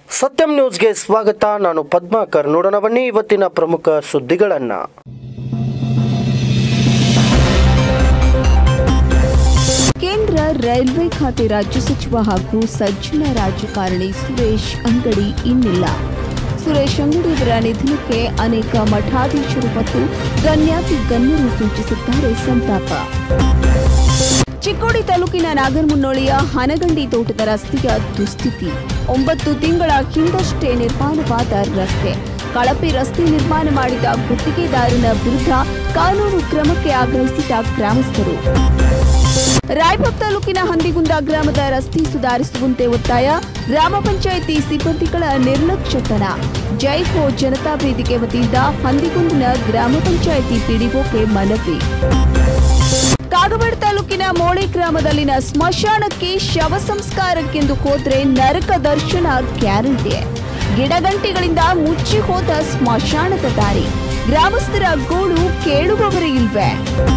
ಸತ್ಯಂ ನ್ಯೂಸ್ಗೆ ಸ್ವಾಗತ ನಾನು ಪದ್ಮಾಕರ್ ನೋಡೋಣ ಬನ್ನಿ ಇವತ್ತಿನ ಪ್ರಮುಖ ಸುದ್ದಿಗಳನ್ನ ಕೇಂದ್ರ ರೈಲ್ವೆ ಖಾತೆ ರಾಜ್ಯ ಸಚಿವ ಹಾಗೂ ಸಜ್ಜನ ರಾಜಕಾರಣಿ ಸುರೇಶ್ ಅಂಗಡಿ ಇನ್ನಿಲ್ಲ ಸುರೇಶ್ ಅಂಗಡಿಯವರ ನಿಧನಕ್ಕೆ ಅನೇಕ ಮಠಾಧೀಶರು ಮತ್ತು ಗಣ್ಯಾತಿ ಗಣ್ಯರು ಸೂಚಿಸಿದ್ದಾರೆ ಸಂತಾಪ ಚಿಕ್ಕೋಡಿ ತಾಲೂಕಿನ ನಾಗರಮುನ್ನೋಳಿಯ ಹನಗಂಡಿ ತೋಟದ ರಸ್ತೆಯ ದುಸ್ಥಿತಿ ಒಂಬತ್ತು ತಿಂಗಳ ಹಿಂದಷ್ಟೇ ನಿರ್ಮಾಣವಾದ ರಸ್ತೆ ಕಳಪೆ ರಸ್ತೆ ನಿರ್ಮಾಣ ಮಾಡಿದ ಗುತ್ತಿಗೆದಾರನ ವಿರುದ್ಧ ಕಾನೂನು ಕ್ರಮಕ್ಕೆ ಆಗ್ರಹಿಸಿದ ಗ್ರಾಮಸ್ಥರು ರಾಯಬಾಗ್ ತಾಲೂಕಿನ ಹಂದಿಗುಂದ ಗ್ರಾಮದ ರಸ್ತೆ ಸುಧಾರಿಸುವಂತೆ ಒತ್ತಾಯ ಗ್ರಾಮ ಪಂಚಾಯಿತಿ ಸಿಬ್ಬಂದಿಗಳ ನಿರ್ಲಕ್ಷ್ಯತನ ಜೈ ಹೋ ಜನತಾ ವೇದಿಕೆ ವತಿಯಿಂದ ಹಂದಿಗುಂದಿನ ಗ್ರಾಮ ಪಂಚಾಯಿತಿ ಪಿಡಿಒಗೆ ಮನವಿ ಕಾಗವಾಡ ತಾಲೂಕಿನ ಮೋಳಿ ಗ್ರಾಮದಲ್ಲಿನ ಸ್ಮಶಾನಕ್ಕೆ ಶವ ಸಂಸ್ಕಾರಕ್ಕೆಂದು ಹೋದ್ರೆ ನರಕ ದರ್ಶನ ಗ್ಯಾರಂಟಿ ಗಿಡಗಂಟಿಗಳಿಂದ ಮುಚ್ಚಿ ಹೋದ ಸ್ಮಶಾನದ ದಾರಿ ಗ್ರಾಮಸ್ಥರ ಗೋಳು ಕೇಳುವವರೇ ಇಲ್ವೇ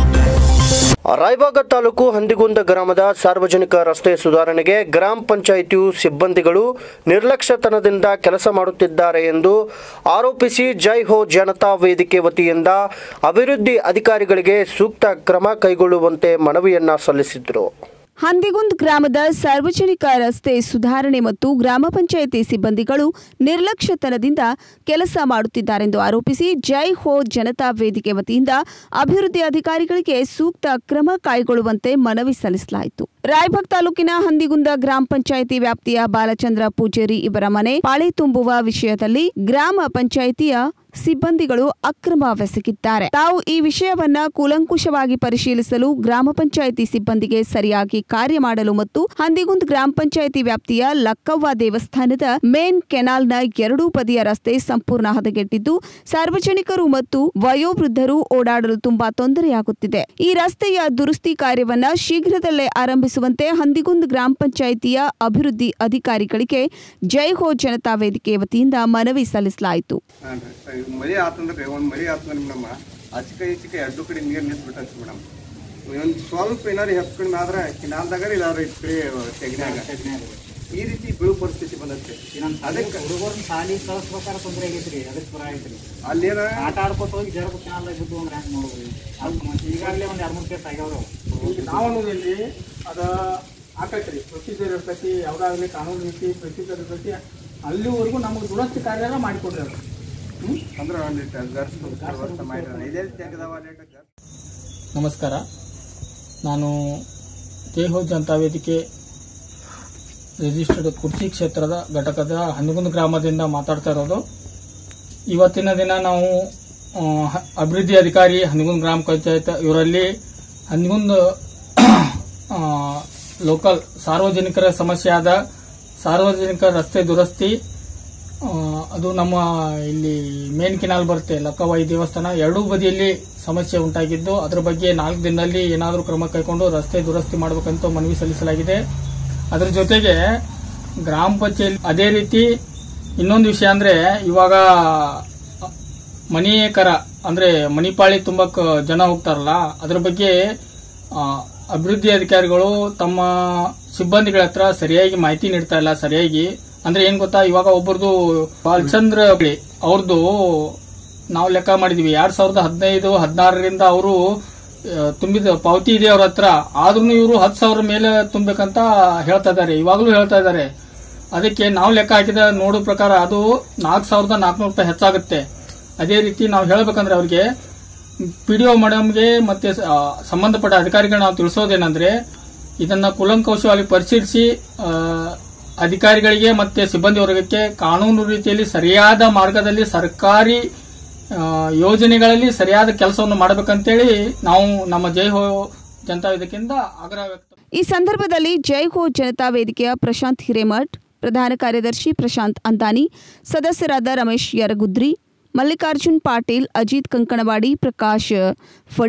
ರಾಯಬಾಗ ತಾಲೂಕು ಹಂದಿಗುಂದ ಗ್ರಾಮದ ಸಾರ್ವಜನಿಕ ರಸ್ತೆ ಸುಧಾರಣೆಗೆ ಗ್ರಾಮ ಪಂಚಾಯಿತಿಯು ಸಿಬ್ಬಂದಿಗಳು ನಿರ್ಲಕ್ಷ್ಯತನದಿಂದ ಕೆಲಸ ಮಾಡುತ್ತಿದ್ದಾರೆ ಎಂದು ಆರೋಪಿಸಿ ಜೈ ಹೋ ಜನತಾ ವೇದಿಕೆ ವತಿಯಿಂದ ಅಭಿವೃದ್ಧಿ ಅಧಿಕಾರಿಗಳಿಗೆ ಸೂಕ್ತ ಕ್ರಮ ಕೈಗೊಳ್ಳುವಂತೆ ಮನವಿಯನ್ನ ಸಲ್ಲಿಸಿದರು ಹಂದಿಗುಂದ್ ಗ್ರಾಮದ ಸಾರ್ವಜನಿಕ ರಸ್ತೆ ಸುಧಾರಣೆ ಮತ್ತು ಗ್ರಾಮ ಪಂಚಾಯಿತಿ ಸಿಬ್ಬಂದಿಗಳು ನಿರ್ಲಕ್ಷ್ಯತನದಿಂದ ಕೆಲಸ ಮಾಡುತ್ತಿದ್ದಾರೆಂದು ಆರೋಪಿಸಿ ಜೈ ಹೋ ಜನತಾ ವೇದಿಕೆ ವತಿಯಿಂದ ಅಭಿವೃದ್ಧಿ ಅಧಿಕಾರಿಗಳಿಗೆ ಸೂಕ್ತ ಕ್ರಮ ಕೈಗೊಳ್ಳುವಂತೆ ಮನವಿ ಸಲ್ಲಿಸಲಾಯಿತು ರಾಯಬಾಗ್ ತಾಲೂಕಿನ ಹಂದಿಗುಂದ ಗ್ರಾಮ ಪಂಚಾಯಿತಿ ವ್ಯಾಪ್ತಿಯ ಬಾಲಚಂದ್ರ ಪೂಜೇರಿ ಇವರ ಮನೆ ಪಾಳೆ ತುಂಬುವ ವಿಷಯದಲ್ಲಿ ಗ್ರಾಮ ಪಂಚಾಯಿತಿಯ ಸಿಬ್ಬಂದಿಗಳು ಅಕ್ರಮವೆಸಗಿದ್ದಾರೆ ತಾವು ಈ ವಿಷಯವನ್ನ ಕೂಲಂಕುಷವಾಗಿ ಪರಿಶೀಲಿಸಲು ಗ್ರಾಮ ಪಂಚಾಯಿತಿ ಸಿಬ್ಬಂದಿಗೆ ಸರಿಯಾಗಿ ಕಾರ್ಯ ಮಾಡಲು ಮತ್ತು ಹಂದಿಗುಂದ್ ಗ್ರಾಮ ಪಂಚಾಯಿತಿ ವ್ಯಾಪ್ತಿಯ ಲಕ್ಕವ್ವ ದೇವಸ್ಥಾನದ ಮೇನ್ ಕೆನಾಲ್ನ ಎರಡೂ ಬದಿಯ ರಸ್ತೆ ಸಂಪೂರ್ಣ ಹದಗೆಟ್ಟಿದ್ದು ಸಾರ್ವಜನಿಕರು ಮತ್ತು ವಯೋವೃದ್ಧರು ಓಡಾಡಲು ತುಂಬಾ ತೊಂದರೆಯಾಗುತ್ತಿದೆ ಈ ರಸ್ತೆಯ ದುರಸ್ತಿ ಕಾರ್ಯವನ್ನ ಶೀಘ್ರದಲ್ಲೇ ಆರಂಭಿಸುವಂತೆ ಹಂದಿಗುಂದ್ ಗ್ರಾಮ ಪಂಚಾಯಿತಿಯ ಅಭಿವೃದ್ಧಿ ಅಧಿಕಾರಿಗಳಿಗೆ ಜೈ ಹೋ ಜನತಾ ವೇದಿಕೆ ವತಿಯಿಂದ ಮನವಿ ಸಲ್ಲಿಸಲಾಯಿತು ಹಾಂ ರೀ ಮಳೆ ಆತಂದ್ರೆ ಒಂದು ಮಳೆ ಆತಂದ್ರೆ ನಮ್ಮ ಆಚಿಕ ಈಚಿಕ ಎರಡು ಕಡೆ ನೀರು ನಿಂತ್ಬಿಟ್ಟಂತ ಮೇಡಮ್ ಒಂದು ಸ್ವಲ್ಪ ಏನಾರು ಹೆಚ್ಚು ಕಡಿಮೆ ಆದ್ರೆ ಕಿನಾಲ್ದಾಗ ಇಲ್ಲಾರ ಈ ಕಡೆ ತೆಗಿನಾಗ ಈ ರೀತಿ ಬೀಳು ಪರಿಸ್ಥಿತಿ ಬಂದತ್ತೆ ಅದಕ್ಕೆ ಹುಡುಗರನ್ನ ಶಾಲಿ ಕಳಿಸ್ಬೇಕಾದ್ರೆ ತೊಂದರೆ ಆಗೈತ್ರಿ ಅದಕ್ಕೆ ಪುರ ಐತ್ರಿ ಅಲ್ಲೇನ ಆಟ ಆಡ್ಕೊತ ಹೋಗಿ ಜರ ಚಾನಲ್ದಾಗ ಬಿದ್ದು ಅಂದ್ರೆ ಹೆಂಗೆ ನೋಡ್ರಿ ಅದು ಈಗಾಗಲೇ ಒಂದು ಎರಡು ಮೂರು ಕೇಸ್ ಆಗ್ಯಾವ್ರು ನಾವು ಅನ್ನೋದಿಲ್ಲಿ ಅದ ಆಕೈತ್ರಿ ಪ್ರೊಸೀಜರ್ ಇರ್ತೈತಿ ಯಾವುದಾಗಲಿ ಕಾನೂನು ರೀತಿ ಪ್ರೊಸೀಜರ್ ಇರ್ತೈತಿ ಅಲ್ಲಿವರೆಗೂ ನಮಗೆ ದುರಸ್ತಿ ಕಾರ್ಯ ಮಾಡಿಕೊಡ್ರಿ ಅದು ಹ್ಮ್? ಅಂದ್ರೆ ಒಂದಿಟ್ಟು ಗರ್ಸ್ ವ್ಯವಸ್ಥೆ ಮಾಡಿರ ಇದೇ ರೀತಿ ಆಗದಾವ ಅನೇಕ ನಮಸ್ಕಾರ ನಾನು ಜೈಹೋ ಜನತಾ ವೇದಿಕೆ ರಿಜಿಸ್ಟರ್ಡ್ ಕುರ್ಚಿ ಕ್ಷೇತ್ರದ ಘಟಕದ ಹನ್ನಗುಂದ ಗ್ರಾಮದಿಂದ ಮಾತಾಡ್ತಾ ಇರೋದು ಇವತ್ತಿನ ದಿನ ನಾವು ಆ, ಹ- ಅಭಿವೃದ್ಧಿ ಅಧಿಕಾರಿ ಹನ್ನಗುಂದ ಗ್ರಾಮ ಪಂಚಾಯತ್ ಇವರಲ್ಲಿ ಹನ್ನಗುಂದ ಆ, ಲೋಕಲ್ ಸಾರ್ವಜನಿಕರ ಸಮಸ್ಯೆ ಆದ ಸಾರ್ವಜನಿಕ ರಸ್ತೆ ದುರಸ್ತಿ ಆ, ಅದು ನಮ್ಮ ಇಲ್ಲಿ ಮೇನ್ ಕೆನಾಲ್ ಬರುತ್ತೆ ಲಕ್ಕವಾಯಿ ದೇವಸ್ಥಾನ ಎರಡೂ ಬದಿಯಲ್ಲಿ ಸಮಸ್ಯೆ ಉಂಟಾಗಿದ್ದು ಅದರ ಬಗ್ಗೆ ನಾಲ್ಕು ದಿನದಲ್ಲಿ ಏನಾದರೂ ಕ್ರಮ ಕೈಗೊಂಡು ರಸ್ತೆ ದುರಸ್ತಿ ಮಾಡಬೇಕಂತ ಮನವಿ ಸಲ್ಲಿಸಲಾಗಿದೆ ಅದರ ಜೊತೆಗೆ ಗ್ರಾಮ ಪಂಚಾಯತ್ ಅದೇ ರೀತಿ ಇನ್ನೊಂದು ವಿಷಯ ಅಂದ್ರೆ ಇವಾಗ ಮನಿ ಕರ ಅಂದ್ರೆ ಮಣಿಪಾಳಿ ತುಂಬಕ್ ಜನ ಹೋಗ್ತಾರಲ್ಲ ಅದ್ರ ಬಗ್ಗೆ ಆ, ಅಭಿವೃದ್ಧಿ ಅಧಿಕಾರಿಗಳು ತಮ್ಮ ಸಿಬ್ಬಂದಿಗಳ ಹತ್ರ ಸರಿಯಾಗಿ ಮಾಹಿತಿ ನೀಡ್ತಾ ಇಲ್ಲ ಸರಿಯಾಗಿ ಅಂದ್ರೆ ಏನ್ ಗೊತ್ತಾ ಇವಾಗ ಒಬ್ಬರದು ಬಾಲಚಂದ್ರ ಅವ್ರದ್ದು ನಾವು ಲೆಕ್ಕ ಮಾಡಿದ್ವಿ ಎರಡ್ ಸಾವಿರದ ಹದಿನೈದು ಹದಿನಾರರಿಂದ ಅವರು ತುಂಬಿದ ಪಾವತಿ ಇದೆ ಅವ್ರ ಹತ್ರ ಆದ್ರೂ ಇವರು ಹತ್ತು ಸಾವಿರ ಮೇಲೆ ತುಂಬಬೇಕಂತ ಹೇಳ್ತಾ ಇದ್ದಾರೆ ಇವಾಗಲೂ ಹೇಳ್ತಾ ಇದ್ದಾರೆ ಅದಕ್ಕೆ ನಾವು ಲೆಕ್ಕ ಹಾಕಿದ ನೋಡೋ ಪ್ರಕಾರ ಅದು ನಾಲ್ಕು ಸಾವಿರದ ನಾಲ್ಕುನೂರು ರೂಪಾಯಿ ಹೆಚ್ಚಾಗುತ್ತೆ ಅದೇ ರೀತಿ ನಾವು ಹೇಳ್ಬೇಕಂದ್ರೆ ಅವ್ರಿಗೆ ಪಿ ಡಿ ಒ ಮೇಡಮ್ಗೆ ಮತ್ತೆ ಆ, ಸಂಬಂಧಪಟ್ಟ ಅಧಿಕಾರಿಗಳು ನಾವು ತಿಳಿಸೋದೇನಂದ್ರೆ ಇದನ್ನ ಕೂಲಂಕಷವಾಗಿ ಪರಿಶೀಲಿಸಿ ಆ, ಅಧಿಕಾರಿಗಳಿಗೆ ಮತ್ತೆ ಸಿಬ್ಬಂದಿ ವರ್ಗಕ್ಕೆ ಕಾನೂನು ರೀತಿಯಲ್ಲಿ ಸರಿಯಾದ ಮಾರ್ಗದಲ್ಲಿ ಸರ್ಕಾರಿ ಆ, ಯೋಜನೆಗಳಲ್ಲಿ ಸರಿಯಾದ ಕೆಲಸವನ್ನು ಮಾಡಬೇಕಂತೇಳಿ ನಾವು ನಮ್ಮ ಜೈ ಹೋ ಜನತಾ ವೇದಿಕೆಯಿಂದ ಆಗ್ರಹ ವ್ಯಕ್ತ ಈ ಸಂದರ್ಭದಲ್ಲಿ ಜೈ ಹೋ ಜನತಾ ವೇದಿಕೆಯ ಪ್ರಶಾಂತ್ ಹಿರೇಮಠ್ ಪ್ರಧಾನ ಕಾರ್ಯದರ್ಶಿ ಪ್ರಶಾಂತ್ ಅಂತಾನಿ ಸದಸ್ಯರಾದ ರಮೇಶ್ ಯರಗುದ್ರಿ ಮಲ್ಲಿಕಾರ್ಜುನ್ ಪಾಟೀಲ್ ಅಜಿತ್ ಕಂಕಣವಾಡಿ ಪ್ರಕಾಶ್ ಫಡಿ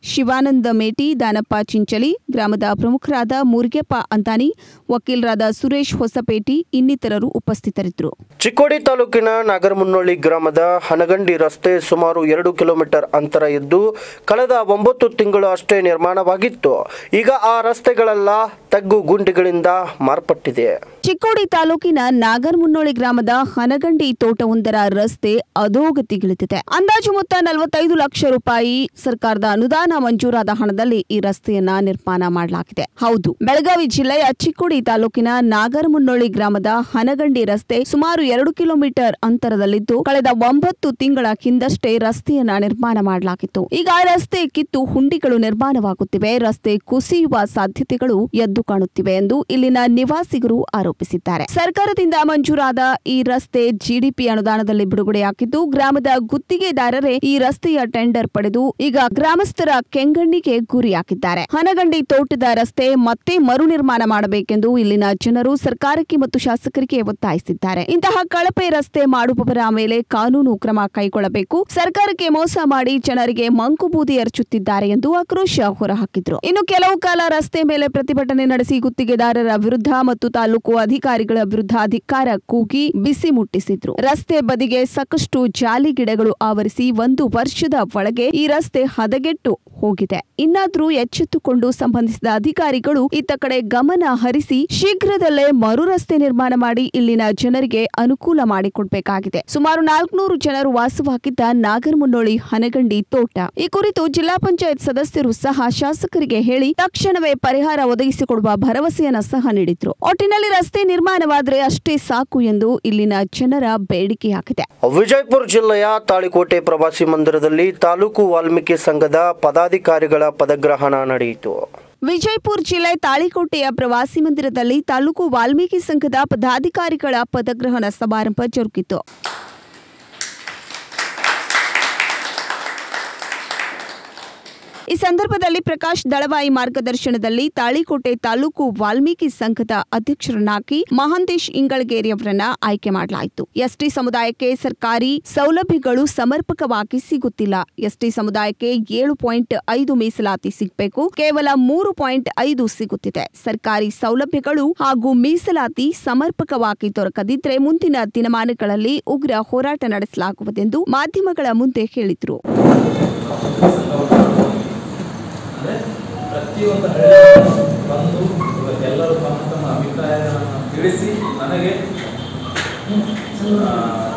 ಶಿವಾನಂದ ಮೇಟಿ ದಾನಪ್ಪ ಚಿಂಚಲಿ ಗ್ರಾಮದ ಪ್ರಮುಖರಾದ ಮುರುಗೆಪ್ಪ ಅಂತಾನಿ ವಕೀಲರಾದ ಸುರೇಶ್ ಹೊಸಪೇಟಿ ಇನ್ನಿತರರು ಉಪಸ್ಥಿತರಿದ್ದರು ಚಿಕ್ಕೋಡಿ ತಾಲೂಕಿನ ನಾಗರಮುನ್ನೋಳಿ ಗ್ರಾಮದ ಹನಗಂಡಿ ರಸ್ತೆ ಸುಮಾರು ಎರಡು ಕಿಲೋಮೀಟರ್ ಅಂತರ ಇದ್ದು ಕಳೆದ ಒಂಬತ್ತು ತಿಂಗಳು ಅಷ್ಟೇ ನಿರ್ಮಾಣವಾಗಿತ್ತು ಈಗ ಆ ರಸ್ತೆಗಳೆಲ್ಲ ತಗ್ಗು ಗುಂಡಿಗಳಿಂದ ಮಾರ್ಪಟ್ಟಿದೆ ಚಿಕ್ಕೋಡಿ ತಾಲೂಕಿನ ನಾಗರಮುನ್ನೋಳಿ ಗ್ರಾಮದ ಹನಗಂಡಿ ತೋಟವೊಂದರ ರಸ್ತೆ ಅಧೋಗತಿಗಿಳಿದಿದೆ ಅಂದಾಜು ಮೊತ್ತ ನಲವತ್ತೈದು ಲಕ್ಷ ರೂಪಾಯಿ ಸರ್ಕಾರದ ಅನುದಾನ ಮಂಜೂರಾದ ಹಣದಲ್ಲಿ ಈ ರಸ್ತೆಯನ್ನ ನಿರ್ಮಾಣ ಮಾಡಲಾಗಿದೆ ಹೌದು ಬೆಳಗಾವಿ ಜಿಲ್ಲೆಯ ಚಿಕ್ಕೋಡಿ ತಾಲೂಕಿನ ನಾಗರಮುನ್ನೋಳಿ ಗ್ರಾಮದ ಹನಗಂಡಿ ರಸ್ತೆ ಸುಮಾರು ಎರಡು ಕಿಲೋಮೀಟರ್ ಅಂತರದಲ್ಲಿದ್ದು ಕಳೆದ ಒಂಬತ್ತು ತಿಂಗಳ ಹಿಂದಷ್ಟೇ ರಸ್ತೆಯನ್ನ ನಿರ್ಮಾಣ ಮಾಡಲಾಗಿತ್ತು ಈಗ ಆ ರಸ್ತೆ ಕಿತ್ತು ಹುಂಡಿಗಳು ನಿರ್ಮಾಣವಾಗುತ್ತಿವೆ ರಸ್ತೆ ಕುಸಿಯುವ ಸಾಧ್ಯತೆಗಳು ಎದ್ದು ಕಾಣುತ್ತಿವೆ ಎಂದು ಇಲ್ಲಿನ ನಿವಾಸಿಗರು ಆರೋಪಿಸಿದ್ದಾರೆ ಸರ್ಕಾರದಿಂದ ಮಂಜೂರಾದ ಈ ರಸ್ತೆ ಜಿಡಿಪಿ ಅನುದಾನದಲ್ಲಿ ಬಿಡುಗಡೆಯಾಗಿದ್ದು ಗ್ರಾಮದ ಗುತ್ತಿಗೆದಾರರೇ ಈ ರಸ್ತೆಯ ಟೆಂಡರ್ ಪಡೆದು ಈಗ ಗ್ರಾಮಸ್ಥರ ಕೆಂಗಣ್ಣಿಗೆ ಗುರಿಯಾಗಿದ್ದಾರೆ ಹನಗಂಡಿ ತೋಟದ ರಸ್ತೆ ಮತ್ತೆ ಮರು ನಿರ್ಮಾಣ ಮಾಡಬೇಕೆಂದು ಇಲ್ಲಿನ ಜನರು ಸರ್ಕಾರಕ್ಕೆ ಮತ್ತು ಶಾಸಕರಿಗೆ ಒತ್ತಾಯಿಸಿದ್ದಾರೆ ಇಂತಹ ಕಳಪೆ ರಸ್ತೆ ಮಾಡುವವರ ಮೇಲೆ ಕಾನೂನು ಕ್ರಮ ಕೈಗೊಳ್ಳಬೇಕು ಸರ್ಕಾರಕ್ಕೆ ಮೋಸ ಮಾಡಿ ಜನರಿಗೆ ಮಂಕುಬೂದಿ ಎರಚುತ್ತಿದ್ದಾರೆ ಎಂದು ಆಕ್ರೋಶ ಹೊರಹಾಕಿದ್ರು ಇನ್ನು ಕೆಲವು ಕಾಲ ರಸ್ತೆ ಮೇಲೆ ಪ್ರತಿಭಟನೆ ನಡೆಸಿ ಗುತ್ತಿಗೆದಾರರ ವಿರುದ್ಧ ಮತ್ತು ತಾಲೂಕು ಅಧಿಕಾರಿಗಳ ವಿರುದ್ಧ ಧಿಕ್ಕಾರ ಕೂಗಿ ಬಿಸಿ ಮುಟ್ಟಿಸಿದ್ರು ರಸ್ತೆ ಬದಿಗೆ ಸಾಕಷ್ಟು ಜಾಲಿ ಗಿಡಗಳು ಆವರಿಸಿ ಒಂದು ವರ್ಷದ ಒಳಗೆ ಈ ರಸ್ತೆ ಹದಗೆಟ್ಟು ಹೋಗಿದೆ ಇನ್ನಾದ್ರೂ ಎಚ್ಚೆತ್ತುಕೊಂಡು ಸಂಬಂಧಿಸಿದ ಅಧಿಕಾರಿಗಳು ಇತ್ತ ಕಡೆ ಗಮನ ಹರಿಸಿ ಶೀಘ್ರದಲ್ಲೇ ಮರು ರಸ್ತೆ ನಿರ್ಮಾಣ ಮಾಡಿ ಇಲ್ಲಿನ ಜನರಿಗೆ ಅನುಕೂಲ ಮಾಡಿಕೊಡ್ಬೇಕಾಗಿದೆ ಸುಮಾರು ನಾಲ್ಕುನೂರು ಜನರು ವಾಸವಾಗಿದ್ದ ನಾಗರಮುನ್ನೋಳಿ ಹನಗಂಡಿ ತೋಟ ಈ ಕುರಿತು ಜಿಲ್ಲಾ ಪಂಚಾಯತ್ ಸದಸ್ಯರು ಸಹ ಶಾಸಕರಿಗೆ ಹೇಳಿ ತಕ್ಷಣವೇ ಪರಿಹಾರ ಒದಗಿಸಿಕೊಡುವ ಭರವಸೆಯನ್ನ ಸಹ ನೀಡಿದ್ರು ಒಟ್ಟಿನಲ್ಲಿ ರಸ್ತೆ ನಿರ್ಮಾಣವಾದ್ರೆ ಅಷ್ಟೇ ಸಾಕು ಎಂದು ಇಲ್ಲಿನ ಜನರ ಬೇಡಿಕೆಯಾಗಿದೆ ವಿಜಯಪುರ ಜಿಲ್ಲೆಯ ತಾಳಿಕೋಟೆ ಪ್ರವಾಸಿ ಮಂದಿರದಲ್ಲಿ ತಾಲೂಕು ವಾಲ್ಮೀಕಿ ಸಂಘದ ಪದಾಧಿಕಾರಿಗಳ ಪದಗ್ರಹಣ ನಡೆಯಿತು ವಿಜಯಪುರ ಜಿಲ್ಲೆ ತಾಳಿಕೋಟೆಯ ಪ್ರವಾಸಿ ಮಂದಿರದಲ್ಲಿ ತಾಲೂಕು ವಾಲ್ಮೀಕಿ ಸಂಘದ ಪದಾಧಿಕಾರಿಗಳ ಪದಗ್ರಹಣ ಸಮಾರಂಭ ಜರುಗಿತು ಈ ಸಂದರ್ಭದಲ್ಲಿ ಪ್ರಕಾಶ್ ದಳವಾಯಿ ಮಾರ್ಗದರ್ಶನದಲ್ಲಿ ತಾಳಿಕೋಟೆ ತಾಲೂಕು ವಾಲ್ಮೀಕಿ ಸಂಘದ ಅಧ್ಯಕ್ಷರನ್ನಾಗಿ ಮಹಾಂತೇಶ್ ಇಂಗಳಗೇರಿಯವರನ್ನ ಆಯ್ಕೆ ಮಾಡಲಾಯಿತು ಎಸ್ಟಿ ಸಮುದಾಯಕ್ಕೆ ಸರ್ಕಾರಿ ಸೌಲಭ್ಯಗಳು ಸಮರ್ಪಕವಾಗಿ ಸಿಗುತ್ತಿಲ್ಲ ಎಸ್ಟಿ ಸಮುದಾಯಕ್ಕೆ ಏಳು ಪಾಯಿಂಟ್ ಐದು ಮೀಸಲಾತಿ ಸಿಗಬೇಕು ಕೇವಲ ಮೂರು ಪಾಯಿಂಟ್ ಐದು ಸಿಗುತ್ತಿದೆ ಸರ್ಕಾರಿ ಸೌಲಭ್ಯಗಳು ಹಾಗೂ ಮೀಸಲಾತಿ ಸಮರ್ಪಕವಾಗಿ ದೊರಕದಿದ್ರೆ ಮುಂದಿನ ದಿನಮಾನಗಳಲ್ಲಿ ಉಗ್ರ ಹೋರಾಟ ನಡೆಸಲಾಗುವುದೆಂದು ಮಾಧ್ಯಮಗಳ ಮುಂದೆ ಹೇಳಿದರು ಅಂದರೆ ಪ್ರತಿಯೊಂದು ಹಳ್ಳಿ ಬಂದು ಇವತ್ತೆಲ್ಲರೂ ತಮ್ಮ ತಮ್ಮ ಅಭಿಪ್ರಾಯಗಳನ್ನು ತಿಳಿಸಿ ನನಗೆ ಆ,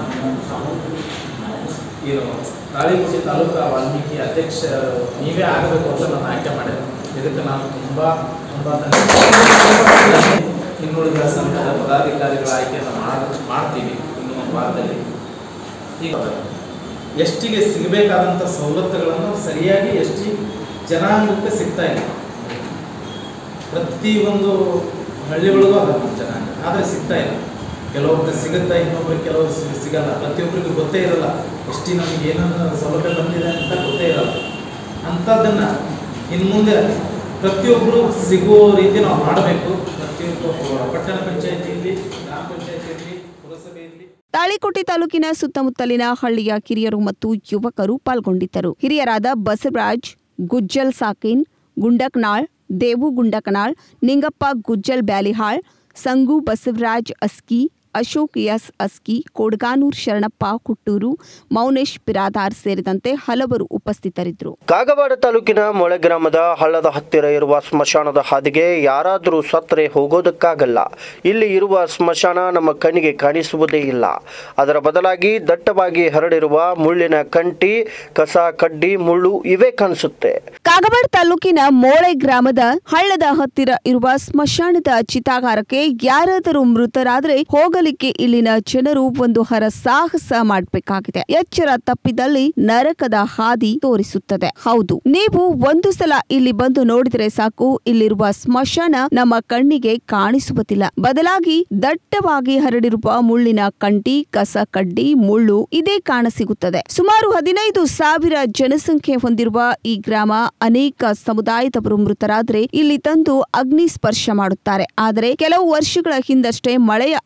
ಇದು ತಾಳಿಕೋಟೆ ತಾಲೂಕು ವಾಲ್ಮೀಕಿ ಅಧ್ಯಕ್ಷ ನೀವೇ ಆಗಬೇಕು ಅಂತ ನಾನು ಆಯ್ಕೆ ಮಾಡಿದೆ ಇದಕ್ಕೆ ನಾನು ತುಂಬ ತುಂಬ ಧನ್ಯವಾದ. ಇನ್ನುಳಿದ ಸಂಘದ ಪದಾಧಿಕಾರಿಗಳ ಆಯ್ಕೆಯನ್ನು ಮಾಡ್- ಮಾಡ್ತೀವಿ ಇನ್ನು ಒಂದು ವಾರದಲ್ಲಿ ಈಗ ಎಷ್ಟಿಗೆ ಸಿಗಬೇಕಾದಂಥ ಸವಲತ್ತುಗಳನ್ನು ಸರಿಯಾಗಿ ಎಷ್ಟಿ ಜನಾಂಗಕ್ಕೆ ಸಿಗ್ತಾ ಇಲ್ಲ ಪ್ರತಿಯೊಂದು ಹಳ್ಳಿಗಳಿಗೂ ಅದ ನಮ್ಮ ಜನಾಂಗ ಆದರೆ ಸಿಗ್ತಾ ಇಲ್ಲ ಕೆಲವೊಬ್ರಿಗೆ ಸಿಗುತ್ತಾ ಇನ್ನೊಬ್ರಿಗೆ ಕೆಲವರು ಸಿ- ಸಿಗಲ್ಲ ಪ್ರತಿಯೊಬ್ಬರಿಗೂ ಗೊತ್ತೇ ಇರಲ್ಲ ಎಷ್ಟಿ ನಮಗೆ ಏನೇನು ಸೌಲಭ್ಯ ಬಂದಿದೆ ಅಂತ ಗೊತ್ತೇ ಇರಲ್ಲ ಅಂಥದ್ದನ್ನು ಇನ್ನು ಮುಂದೆ ಪ್ರತಿಯೊಬ್ಬರು ಸಿಗುವ ರೀತಿ ನಾವು ಮಾಡಬೇಕು ಪ್ರತಿಯೊಬ್ಬ ಪಟ್ಟಣ ಪಂಚಾಯತಿಯಲ್ಲಿ ಗ್ರಾಮ ಪಂಚಾಯತಿ ಇರಲಿ ಪುರಸಭೆ ಇರಲಿ ತಾಳಿಕೋಟೆ ತಾಲೂಕಿನ ಸುತ್ತಮುತ್ತಲಿನ ಹಳ್ಳಿಯ ಕಿರಿಯರು ಮತ್ತು ಯುವಕರು ಪಾಲ್ಗೊಂಡಿದ್ದರು ಹಿರಿಯರಾದ ಬಸವರಾಜ್ ಗುಜ್ಜಲ್ ಸಾಕಿನ್ ಗುಂಡಕ್ನಾಳ್ ದೇವು ಗುಂಡಕನಾಳ್ ನಿಂಗಪ್ಪ ಗುಜ್ಜಲ್ ಬ್ಯಾಲಿಹಾಳ್ ಸಂಗು ಬಸವರಾಜ್ ಅಸ್ಕಿ ಅಶೋಕ್ ಎಸ್ ಅಸ್ಕಿ ಕೋಡ್ಗಾನೂರ್ ಶರಣಪ್ಪ ಹುಟ್ಟೂರು ಮೌನೇಶ್ ಬಿರಾದಾರ್ ಸೇರಿದಂತೆ ಹಲವರು ಉಪಸ್ಥಿತರಿದ್ದರು ಕಾಗವಾಡ ತಾಲೂಕಿನ ಮೊಳೆ ಗ್ರಾಮದ ಹಳ್ಳದ ಹತ್ತಿರ ಇರುವ ಸ್ಮಶಾನದ ಹಾದಿಗೆ ಯಾರಾದರೂ ಸತ್ತರೆ ಹೋಗೋದಕ್ಕಾಗಲ್ಲ ಇಲ್ಲಿ ಇರುವ ಸ್ಮಶಾನ ನಮ್ಮ ಕಣ್ಣಿಗೆ ಕಾಣಿಸುವುದೇ ಇಲ್ಲ ಅದರ ಬದಲಾಗಿ ದಟ್ಟವಾಗಿ ಹರಡಿರುವ ಮುಳ್ಳಿನ ಕಂಟಿ ಕಸ ಕಡ್ಡಿ ಮುಳ್ಳು ಇವೇ ಕಾಣಿಸುತ್ತೆ ಕಾಗವಾಡ ತಾಲೂಕಿನ ಮೋಳೆ ಗ್ರಾಮದ ಹಳ್ಳದ ಹತ್ತಿರ ಇರುವ ಸ್ಮಶಾನದ ಚಿತಾಗಾರಕ್ಕೆ ಯಾರಾದರೂ ಮೃತರಾದ್ರೆ ಹೋಗಲಿಕ್ಕೆ ಇಲ್ಲಿನ ಜನರು ಒಂದು ಹರ ಸಾಹಸ ಮಾಡಬೇಕಾಗಿದೆ ಎಚ್ಚರ ತಪ್ಪಿದಲ್ಲಿ ನರಕದ ಹಾದಿ ತೋರಿಸುತ್ತದೆ ಹೌದು ನೀವು ಒಂದು ಸಲ ಇಲ್ಲಿ ಬಂದು ನೋಡಿದರೆ ಸಾಕು ಇಲ್ಲಿರುವ ಸ್ಮಶಾನ ನಮ್ಮ ಕಣ್ಣಿಗೆ ಕಾಣಿಸುವುದಿಲ್ಲ ಬದಲಾಗಿ ದಟ್ಟವಾಗಿ ಹರಡಿರುವ ಮುಳ್ಳಿನ ಕಂಟಿ ಕಸ ಕಡ್ಡಿ ಮುಳ್ಳು ಇದೇ ಕಾಣಸಿಗುತ್ತದೆ ಸುಮಾರು ಹದಿನೈದು ಸಾವಿರ ಜನಸಂಖ್ಯೆ ಹೊಂದಿರುವ ಈ ಗ್ರಾಮ ಅನೇಕ ಸಮುದಾಯದವರು ಮೃತರಾದ್ರೆ ಇಲ್ಲಿ ತಂದು ಅಗ್ನಿ ಸ್ಪರ್ಶ ಮಾಡುತ್ತಾರೆ ಆದರೆ ಕೆಲವು ವರ್ಷಗಳ ಹಿಂದಷ್ಟೇ ಮಳೆಯ ಆಸರೆ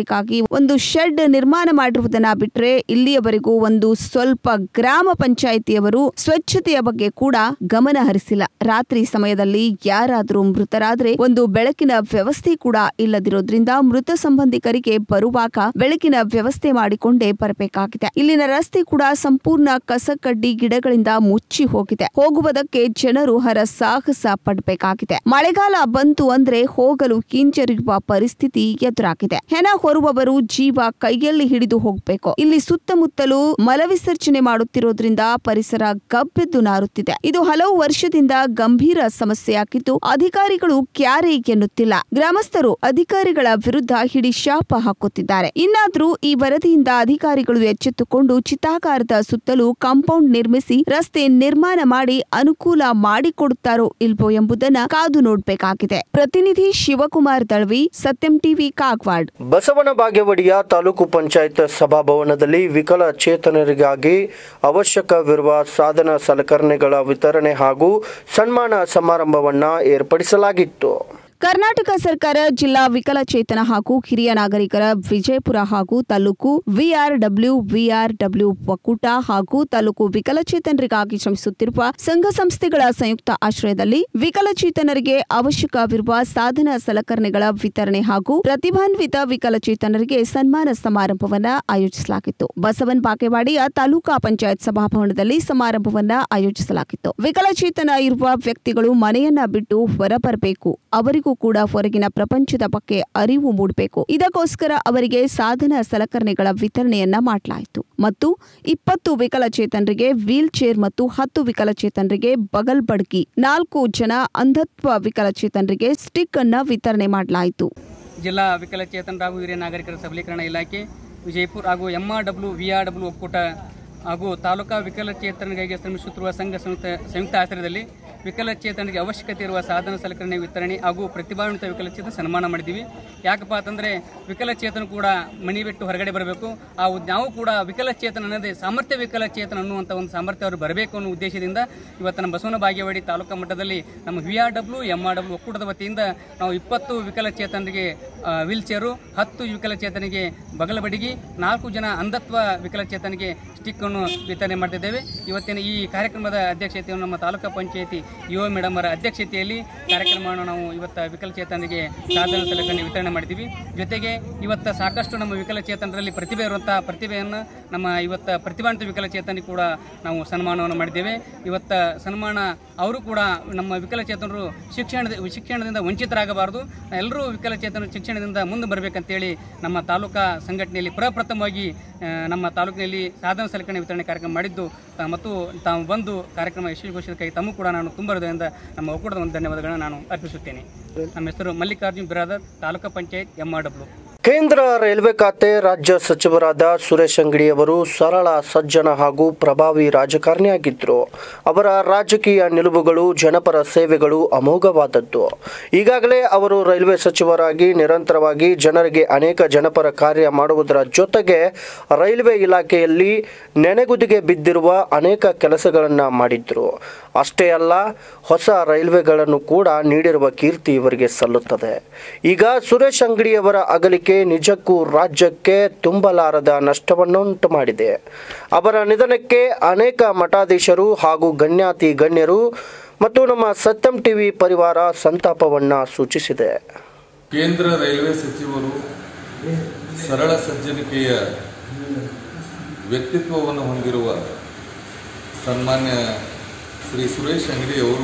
ಮಾಡಬೇಕಾಗಿ ಒಂದು ಶೆಡ್ ನಿರ್ಮಾಣ ಮಾಡಿರುವುದನ್ನ ಬಿಟ್ರೆ ಇಲ್ಲಿಯವರೆಗೂ ಒಂದು ಸ್ವಲ್ಪ ಗ್ರಾಮ ಪಂಚಾಯಿತಿಯವರು ಸ್ವಚ್ಛತೆಯ ಬಗ್ಗೆ ಕೂಡ ಗಮನ ಹರಿಸಿಲ್ಲ ರಾತ್ರಿ ಸಮಯದಲ್ಲಿ ಯಾರಾದರೂ ಮೃತರಾದ್ರೆ ಒಂದು ಬೆಳಕಿನ ವ್ಯವಸ್ಥೆ ಕೂಡ ಇಲ್ಲದಿರೋದ್ರಿಂದ ಮೃತ ಸಂಬಂಧಿಕರಿಗೆ ಬರುವಾಗ ಬೆಳಕಿನ ವ್ಯವಸ್ಥೆ ಮಾಡಿಕೊಂಡೇ ಬರಬೇಕಾಗಿದೆ ಇಲ್ಲಿನ ರಸ್ತೆ ಕೂಡ ಸಂಪೂರ್ಣ ಕಸಕಡ್ಡಿ ಗಿಡಗಳಿಂದ ಮುಚ್ಚಿ ಹೋಗಿದೆ ಹೋಗುವುದಕ್ಕೆ ಜನರು ಹರಸಾಹಸ ಪಡಬೇಕಾಗಿದೆ ಮಳೆಗಾಲ ಬಂತು ಅಂದ್ರೆ ಹೋಗಲು ಹಿಂಜರಿಯುವ ಪರಿಸ್ಥಿತಿ ಎದುರಾಗಿದೆ ಹೆಣ ಹೊರುವವರು ಜೀವ ಕೈಯಲ್ಲಿ ಹಿಡಿದು ಹೋಗ್ಬೇಕು ಇಲ್ಲಿ ಸುತ್ತಮುತ್ತಲೂ ಮಲವಿಸರ್ಜನೆ ಮಾಡುತ್ತಿರೋದ್ರಿಂದ ಪರಿಸರ ಗಬ್ಬೆದ್ದು ನಾರುತ್ತಿದೆ ಇದು ಹಲವು ವರ್ಷದಿಂದ ಗಂಭೀರ ಸಮಸ್ಯೆಯಾಗಿದ್ದು ಅಧಿಕಾರಿಗಳು ಕ್ಯಾರೆ ಎನ್ನುತ್ತಿಲ್ಲ ಗ್ರಾಮಸ್ಥರು ಅಧಿಕಾರಿಗಳ ವಿರುದ್ಧ ಹಿಡಿ ಶಾಪ ಹಾಕುತ್ತಿದ್ದಾರೆ ಇನ್ನಾದ್ರೂ ಈ ವರದಿಯಿಂದ ಅಧಿಕಾರಿಗಳು ಎಚ್ಚೆತ್ತುಕೊಂಡು ಚಿತ್ತಾಗಾರದ ಸುತ್ತಲೂ ಕಾಂಪೌಂಡ್ ನಿರ್ಮಿಸಿ ರಸ್ತೆ ನಿರ್ಮಾಣ ಮಾಡಿ ಅನುಕೂಲ ಮಾಡಿಕೊಡುತ್ತಾರೋ ಇಲ್ವೋ ಎಂಬುದನ್ನ ಕಾದು ನೋಡಬೇಕಾಗಿದೆ ಪ್ರತಿನಿಧಿ ಶಿವಕುಮಾರ್ ದಳ್ವಿ ಸತ್ಯಂ ಟಿವಿ ಕಾಗವಾಡ್ ಬಸವನ ಬಾಗೇವಾಡಿಯ ತಾಲೂಕು ಪಂಚಾಯತ್ ಸಭಾಭವನದಲ್ಲಿ ವಿಕಲಚೇತನರಿಗಾಗಿ ಅವಶ್ಯಕವಿರುವ ಸಾಧನ ಸಲಕರಣೆಗಳ ವಿತರಣೆ ಹಾಗೂ ಸನ್ಮಾನ ಸಮಾರಂಭವನ್ನ ಏರ್ಪಡಿಸಲಾಗಿತ್ತು ಕರ್ನಾಟಕ ಸರ್ಕಾರ ಜಿಲ್ಲಾ ವಿಕಲಚೇತನ ಹಾಗೂ ಹಿರಿಯ ನಾಗರಿಕರ ವಿಜಯಪುರ ಹಾಗೂ ತಾಲೂಕು ವಿಆರ್ಡಬ್ಲ್ಯೂ ವಿಆರ್ಡಬ್ಲ್ಯೂ ಒಕ್ಕೂಟ ಹಾಗೂ ತಾಲೂಕು ವಿಕಲಚೇತನರಿಗಾಗಿ ಶ್ರಮಿಸುತ್ತಿರುವ ಸಂಘ ಸಂಸ್ಥೆಗಳ ಸಂಯುಕ್ತ ಆಶ್ರಯದಲ್ಲಿ ವಿಕಲಚೇತನರಿಗೆ ಅವಶ್ಯಕವಿರುವ ಸಾಧನ ಸಲಕರಣೆಗಳ ವಿತರಣೆ ಹಾಗೂ ಪ್ರತಿಭಾನ್ವಿತ ವಿಕಲಚೇತನರಿಗೆ ಸನ್ಮಾನ ಸಮಾರಂಭವನ್ನ ಆಯೋಜಿಸಲಾಗಿತ್ತು ಬಸವನ್ ಬಾಗೇವಾಡಿಯ ತಾಲೂಕಾ ಪಂಚಾಯತ್ ಸಭಾಭವನದಲ್ಲಿ ಸಮಾರಂಭವನ್ನ ಆಯೋಜಿಸಲಾಗಿತ್ತು ವಿಕಲಚೇತನ ಇರುವ ವ್ಯಕ್ತಿಗಳು ಮನೆಯನ್ನ ಬಿಟ್ಟು ಹೊರಬರಬೇಕು ಅವರಿಗೂ ಕೂಡ ಹೊರಗಿನ ಪ್ರಪಂಚದ ಬಗ್ಗೆ ಅರಿವು ಮೂಡಬೇಕು ಇದಕ್ಕೋಸ್ಕರ ಅವರಿಗೆ ಸಾಧನ ಸಲಕರಣೆಗಳ ವಿತರಣೆಯನ್ನ ಮಾಡಲಾಯಿತು ಮತ್ತು ಇಪ್ಪತ್ತು ವಿಕಲಚೇತನರಿಗೆ ವೀಲ್ ಚೇರ್ ಮತ್ತು ಹತ್ತು ವಿಕಲಚೇತನರಿಗೆ ಬಗಲ್ ಬಡ್ಕಿ ನಾಲ್ಕು ಜನ ಅಂಧತ್ವ ವಿಕಲಚೇತನರಿಗೆ ಸ್ಟಿಕ್ ಅನ್ನ ವಿತರಣೆ ಮಾಡಲಾಯಿತು ಜಿಲ್ಲಾ ವಿಕಲಚೇತನರ ಹಾಗೂ ಹಿರಿಯ ನಾಗರಿಕರ ಸಬಲೀಕರಣ ಇಲಾಖೆ ವಿಜಯಪುರ ಹಾಗೂ ಎಂಆರ್ ಡಬ್ಲ್ಯೂ ವಿಆರ್ ಡಬ್ಲ್ಯೂ ಒಕ್ಕೂಟ ಹಾಗೂ ತಾಲೂಕಾ ವಿಕಲಚೇತನರಿಗಾಗಿ ಶ್ರಮಿಸುತ್ತಿರುವ ಸಂಘ ಸಂಯುಕ್ತ ಸಂಯುಕ್ತ ಆಶ್ರಯದಲ್ಲಿ ವಿಕಲಚೇತನರಿಗೆ ಅವಶ್ಯಕತೆ ಇರುವ ಸಾಧನ ಸಲಕರಣೆ ವಿತರಣೆ ಹಾಗೂ ಪ್ರತಿಭಾನ್ವಿತ ವಿಕಲಚೇತನ ಸನ್ಮಾನ ಮಾಡಿದ್ದೀವಿ ಯಾಕಪ್ಪ ಅಂತಂದರೆ ವಿಕಲಚೇತನ ಕೂಡ ಮನಿ ಬಿಟ್ಟು ಹೊರಗಡೆ ಬರಬೇಕು ಆ ಉದ್- ನಾವು ಕೂಡ ವಿಕಲಚೇತನ ಅನ್ನೋದೇ ಸಾಮರ್ಥ್ಯ ವಿಕಲಚೇತನ ಅನ್ನುವಂಥ ಒಂದು ಸಾಮರ್ಥ್ಯ ಅವರು ಬರಬೇಕು ಅನ್ನೋ ಉದ್ದೇಶದಿಂದ ಇವತ್ತು ನಮ್ಮ ಬಸವನ ಬಾಗೇವಾಡಿ ತಾಲೂಕಾ ಮಟ್ಟದಲ್ಲಿ ನಮ್ಮ V R W M R W ಒಕ್ಕೂಟದ ವತಿಯಿಂದ ನಾವು ಇಪ್ಪತ್ತು ವಿಕಲಚೇತನರಿಗೆ ವೀಲ್ ಚೇರು ಹತ್ತು ವಿಕಲಚೇತನಿಗೆ ಬಗಲ ಬಡಿಗಿ ನಾಲ್ಕು ಜನ ಅಂಧತ್ವ ವಿಕಲಚೇತನಿಗೆ ಸ್ಟಿಕ್ ಅನ್ನು ವಿತರಣೆ ಮಾಡ್ತಿದ್ದೇವೆ ಇವತ್ತಿನ ಈ ಕಾರ್ಯಕ್ರಮದ ಅಧ್ಯಕ್ಷತೆಯನ್ನು ನಮ್ಮ ತಾಲೂಕಾ ಪಂಚಾಯತಿ ಯುವ ಮೇಡಮ್ ಅವರ ಅಧ್ಯಕ್ಷತೆಯಲ್ಲಿ ಕಾರ್ಯಕ್ರಮವನ್ನು ನಾವು ಇವತ್ತು ವಿಕಲಚೇತನರಿಗೆ ಸಾಧನ ಸಲಕರಣೆ ವಿತರಣೆ ಮಾಡಿದ್ದೀವಿ ಜೊತೆಗೆ ಇವತ್ತು ಸಾಕಷ್ಟು ನಮ್ಮ ವಿಕಲಚೇತನರಲ್ಲಿ ಪ್ರತಿಭೆ ಇರುವಂಥ ಪ್ರತಿಭೆಯನ್ನು ನಮ್ಮ ಇವತ್ತು ಪ್ರತಿಭಾನ್ವಿತ ವಿಕಲಚೇತನಿಗೆ ಕೂಡ ನಾವು ಸನ್ಮಾನವನ್ನು ಮಾಡಿದ್ದೇವೆ ಇವತ್ತು ಸನ್ಮಾನ ಅವರು ಕೂಡ ನಮ್ಮ ವಿಕಲಚೇತನರು ಶಿಕ್ಷಣದ ಶಿಕ್ಷಣದಿಂದ ವಂಚಿತರಾಗಬಾರದು ಎಲ್ಲರೂ ವಿಕಲಚೇತನ ಶಿಕ್ಷಣದಿಂದ ಮುಂದೆ ಬರಬೇಕಂತೇಳಿ ನಮ್ಮ ತಾಲೂಕಾ ಸಂಘಟನೆಯಲ್ಲಿ ಪ್ರಪ್ರಥಮವಾಗಿ ಆ, ನಮ್ಮ ತಾಲೂಕಿನಲ್ಲಿ ಸಾಧನ ಸಲಕರಣೆ ವಿತರಣೆ ಕಾರ್ಯಕ್ರಮ ಮಾಡಿದ್ದು ತಾ- ಮತ್ತು ತಾವು ಬಂದು ಕಾರ್ಯಕ್ರಮ ಯಶಸ್ವಿಗೊಳಿಸಿದ್ದಕ್ಕಾಗಿ ತಮಗೂ ಕೂಡ ನಾನು ತುಂಬ ಹೃದಯದಿಂದ ನಮ್ಮ ಒಕ್ಕೂಟದ ಒಂದು ಧನ್ಯವಾದಗಳನ್ನು ನಾನು ಅರ್ಪಿಸುತ್ತೇನೆ ನಮ್ಮ ಹೆಸರು Mallikarjun Biradar taluka panchayat M R W ಕೇಂದ್ರ ರೈಲ್ವೆ ಖಾತೆ ರಾಜ್ಯ ಸಚಿವರಾದ ಸುರೇಶ್ ಅಂಗಡಿಯವರು ಸರಳ ಸಜ್ಜನ ಹಾಗೂ ಪ್ರಭಾವಿ ರಾಜಕಾರಣಿಯಾಗಿದ್ದರು ಅವರ ರಾಜಕೀಯ ನಿಲುವುಗಳು ಜನಪರ ಸೇವೆಗಳು ಅಮೋಘವಾದದ್ದು ಈಗಾಗಲೇ ಅವರು ರೈಲ್ವೆ ಸಚಿವರಾಗಿ ನಿರಂತರವಾಗಿ ಜನರಿಗೆ ಅನೇಕ ಜನಪರ ಕಾರ್ಯ ಮಾಡುವುದರ ಜೊತೆಗೆ ರೈಲ್ವೆ ಇಲಾಖೆಯಲ್ಲಿ ನೆನೆಗುದಿಗೆ ಬಿದ್ದಿರುವ ಅನೇಕ ಕೆಲಸಗಳನ್ನು ಮಾಡಿದ್ರು ಅಷ್ಟೇ ಅಲ್ಲ ಹೊಸ ರೈಲ್ವೆಗಳನ್ನು ಕೂಡ ನೀಡಿರುವ ಕೀರ್ತಿ ಇವರಿಗೆ ಸಲ್ಲುತ್ತದೆ ಈಗ ಸುರೇಶ್ ಅಂಗಡಿಯವರ ಅಗಲಿಕೆ ನಿಜಕ್ಕೂ ರಾಜ್ಯಕ್ಕೆ ತುಂಬಲಾರದ ನಷ್ಟವನ್ನುಂಟು ಮಾಡಿದೆ ಅವರ ನಿಧನಕ್ಕೆ ಅನೇಕ ಮಠಾಧೀಶರು ಹಾಗೂ ಗಣ್ಯಾತಿ ಗಣ್ಯರು ಮತ್ತು ನಮ್ಮ ಸತ್ಯಂ ಟಿವಿ ಪರಿವಾರ ಸಂತಾಪವನ್ನು ಸೂಚಿಸಿದೆ ಕೇಂದ್ರ ರೈಲ್ವೆ ಸಚಿವರು ಸರಳ ಸಜ್ಜನಿಕೆಯ ವ್ಯಕ್ತಿತ್ವವನ್ನು ಹೊಂದಿರುವ ಸನ್ಮಾನ್ಯ ಶ್ರೀ ಸುರೇಶ್ ಅಂಗಡಿ ಅವರು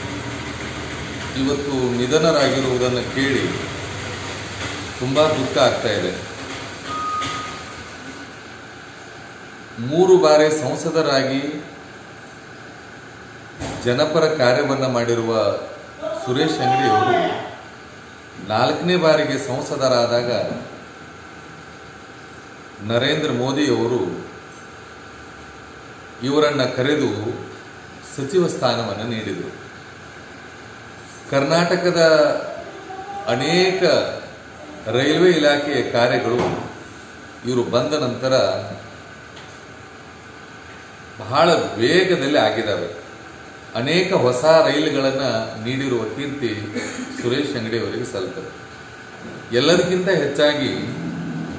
ಇವತ್ತು ನಿಧನರಾಗಿರುವುದನ್ನು ಕೇಳಿ ತುಂಬ ದುಃಖ ಆಗ್ತಾ ಇದೆ ಮೂರು ಬಾರಿ ಸಂಸದರಾಗಿ ಜನಪರ ಕಾರ್ಯವನ್ನು ಮಾಡಿರುವ ಸುರೇಶ್ ಅಂಗಡಿ ಅವರು ನಾಲ್ಕನೇ ಬಾರಿಗೆ ಸಂಸದರಾದಾಗ ನರೇಂದ್ರ ಮೋದಿಯವರು ಇವರನ್ನು ಕರೆದು ಸಚಿವ ಸ್ಥಾನವನ್ನು ನೀಡಿದರು ಕರ್ನಾಟಕದ ಅನೇಕ ರೈಲ್ವೆ ಇಲಾಖೆಯ ಕಾರ್ಯಗಳು ಇವರು ಬಂದ ನಂತರ ಬಹಳ ವೇಗದಲ್ಲಿ ಆಗಿದ್ದಾವೆ ಅನೇಕ ಹೊಸ ರೈಲುಗಳನ್ನು ನೀಡಿರುವ ಕೀರ್ತಿ ಸುರೇಶ್ ಅಂಗಡಿ ಅವರಿಗೆ ಸಲ್ತದೆ ಎಲ್ಲದಕ್ಕಿಂತ ಹೆಚ್ಚಾಗಿ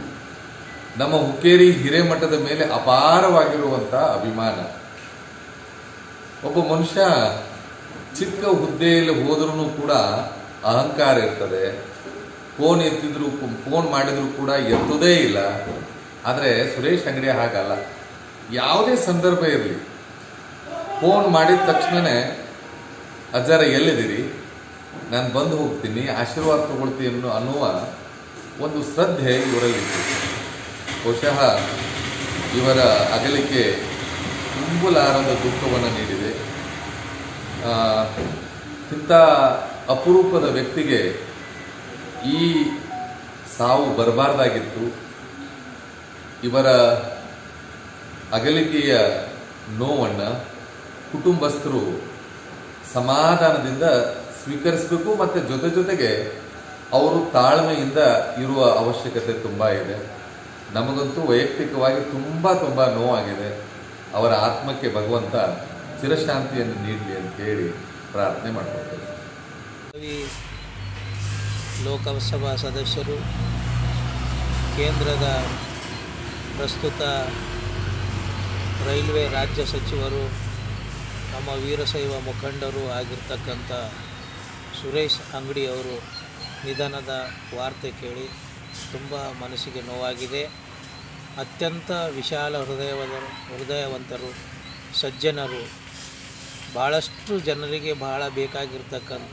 ನಮ್ಮ ಹುಕ್ಕೇರಿ ಹಿರೇಮಠದ ಮೇಲೆ ಅಪಾರವಾಗಿರುವಂತ ಅಭಿಮಾನ ಒಬ್ಬ ಮನುಷ್ಯ ಚಿಕ್ಕ ಹುದ್ದೆಯಲ್ಲಿ ಹೋದ್ರೂ ಕೂಡ ಅಹಂಕಾರ ಇರ್ತದೆ ಫೋನ್ ಎತ್ತಿದ್ರು ಫೋನ್ ಮಾಡಿದ್ರು ಕೂಡ ಎತ್ತುದೇ ಇಲ್ಲ ಆದರೆ ಸುರೇಶ್ ಅಂಗಡಿ ಹಾಗಲ್ಲ ಯಾವುದೇ ಸಂದರ್ಭ ಇರಲಿ ಫೋನ್ ಮಾಡಿದ ತಕ್ಷಣನೇ ಅಜ್ಜಾರ ಎಲ್ಲಿದ್ದೀರಿ ನಾನು ಬಂದು ಹೋಗ್ತೀನಿ ಆಶೀರ್ವಾದ ತಗೊಳ್ತೀನಿ ಅನ್ನೋ- ಅನ್ನುವ ಒಂದು ಶ್ರದ್ಧೆ ಇವರಲ್ಲಿತ್ತು ಬಹುಶಃ ಇವರ ಅಗಲಿಕೆ ತುಂಬಲಾರದ ದುಃಖವನ್ನು ನೀಡಿದೆ ಆ, ಇಂಥ ಅಪರೂಪದ ವ್ಯಕ್ತಿಗೆ ಈ ಸಾವು ಬರಬಾರ್ದಾಗಿತ್ತು ಇವರ ಅಗಲಿಕೆಯ ನೋವನ್ನು ಕುಟುಂಬಸ್ಥರು ಸಮಾಧಾನದಿಂದ ಸ್ವೀಕರಿಸಬೇಕು ಮತ್ತು ಜೊತೆ ಜೊತೆಗೆ ಅವರು ತಾಳ್ಮೆಯಿಂದ ಇರುವ ಅವಶ್ಯಕತೆ ತುಂಬ ಇದೆ ನಮಗಂತೂ ವೈಯಕ್ತಿಕವಾಗಿ ತುಂಬ ತುಂಬ ನೋವಾಗಿದೆ ಅವರ ಆತ್ಮಕ್ಕೆ ಭಗವಂತ ಚಿರಶಾಂತಿಯನ್ನು ನೀಡಲಿ ಅಂತ ಹೇಳಿ ಪ್ರಾರ್ಥನೆ ಮಾಡ್ಕೊಳ್ತೇವೆ ಈ ಲೋಕಸಭಾ ಸದಸ್ಯರು ಕೇಂದ್ರದ ಪ್ರಸ್ತುತ ರೈಲ್ವೆ ರಾಜ್ಯ ಸಚಿವರು ನಮ್ಮ ವೀರಶೈವ ಮುಖಂಡರು ಆಗಿರ್ತಕ್ಕಂಥ ಸುರೇಶ್ ಅಂಗಡಿಯವರು ನಿಧನದ ವಾರ್ತೆ ಕೇಳಿ ತುಂಬ ಮನಸ್ಸಿಗೆ ನೋವಾಗಿದೆ ಅತ್ಯಂತ ವಿಶಾಲ ಹೃದಯದ ಹೃದಯವಂತರು ಸಜ್ಜನರು ಭಾಳಷ್ಟು ಜನರಿಗೆ ಬಹಳ ಬೇಕಾಗಿರ್ತಕ್ಕಂಥ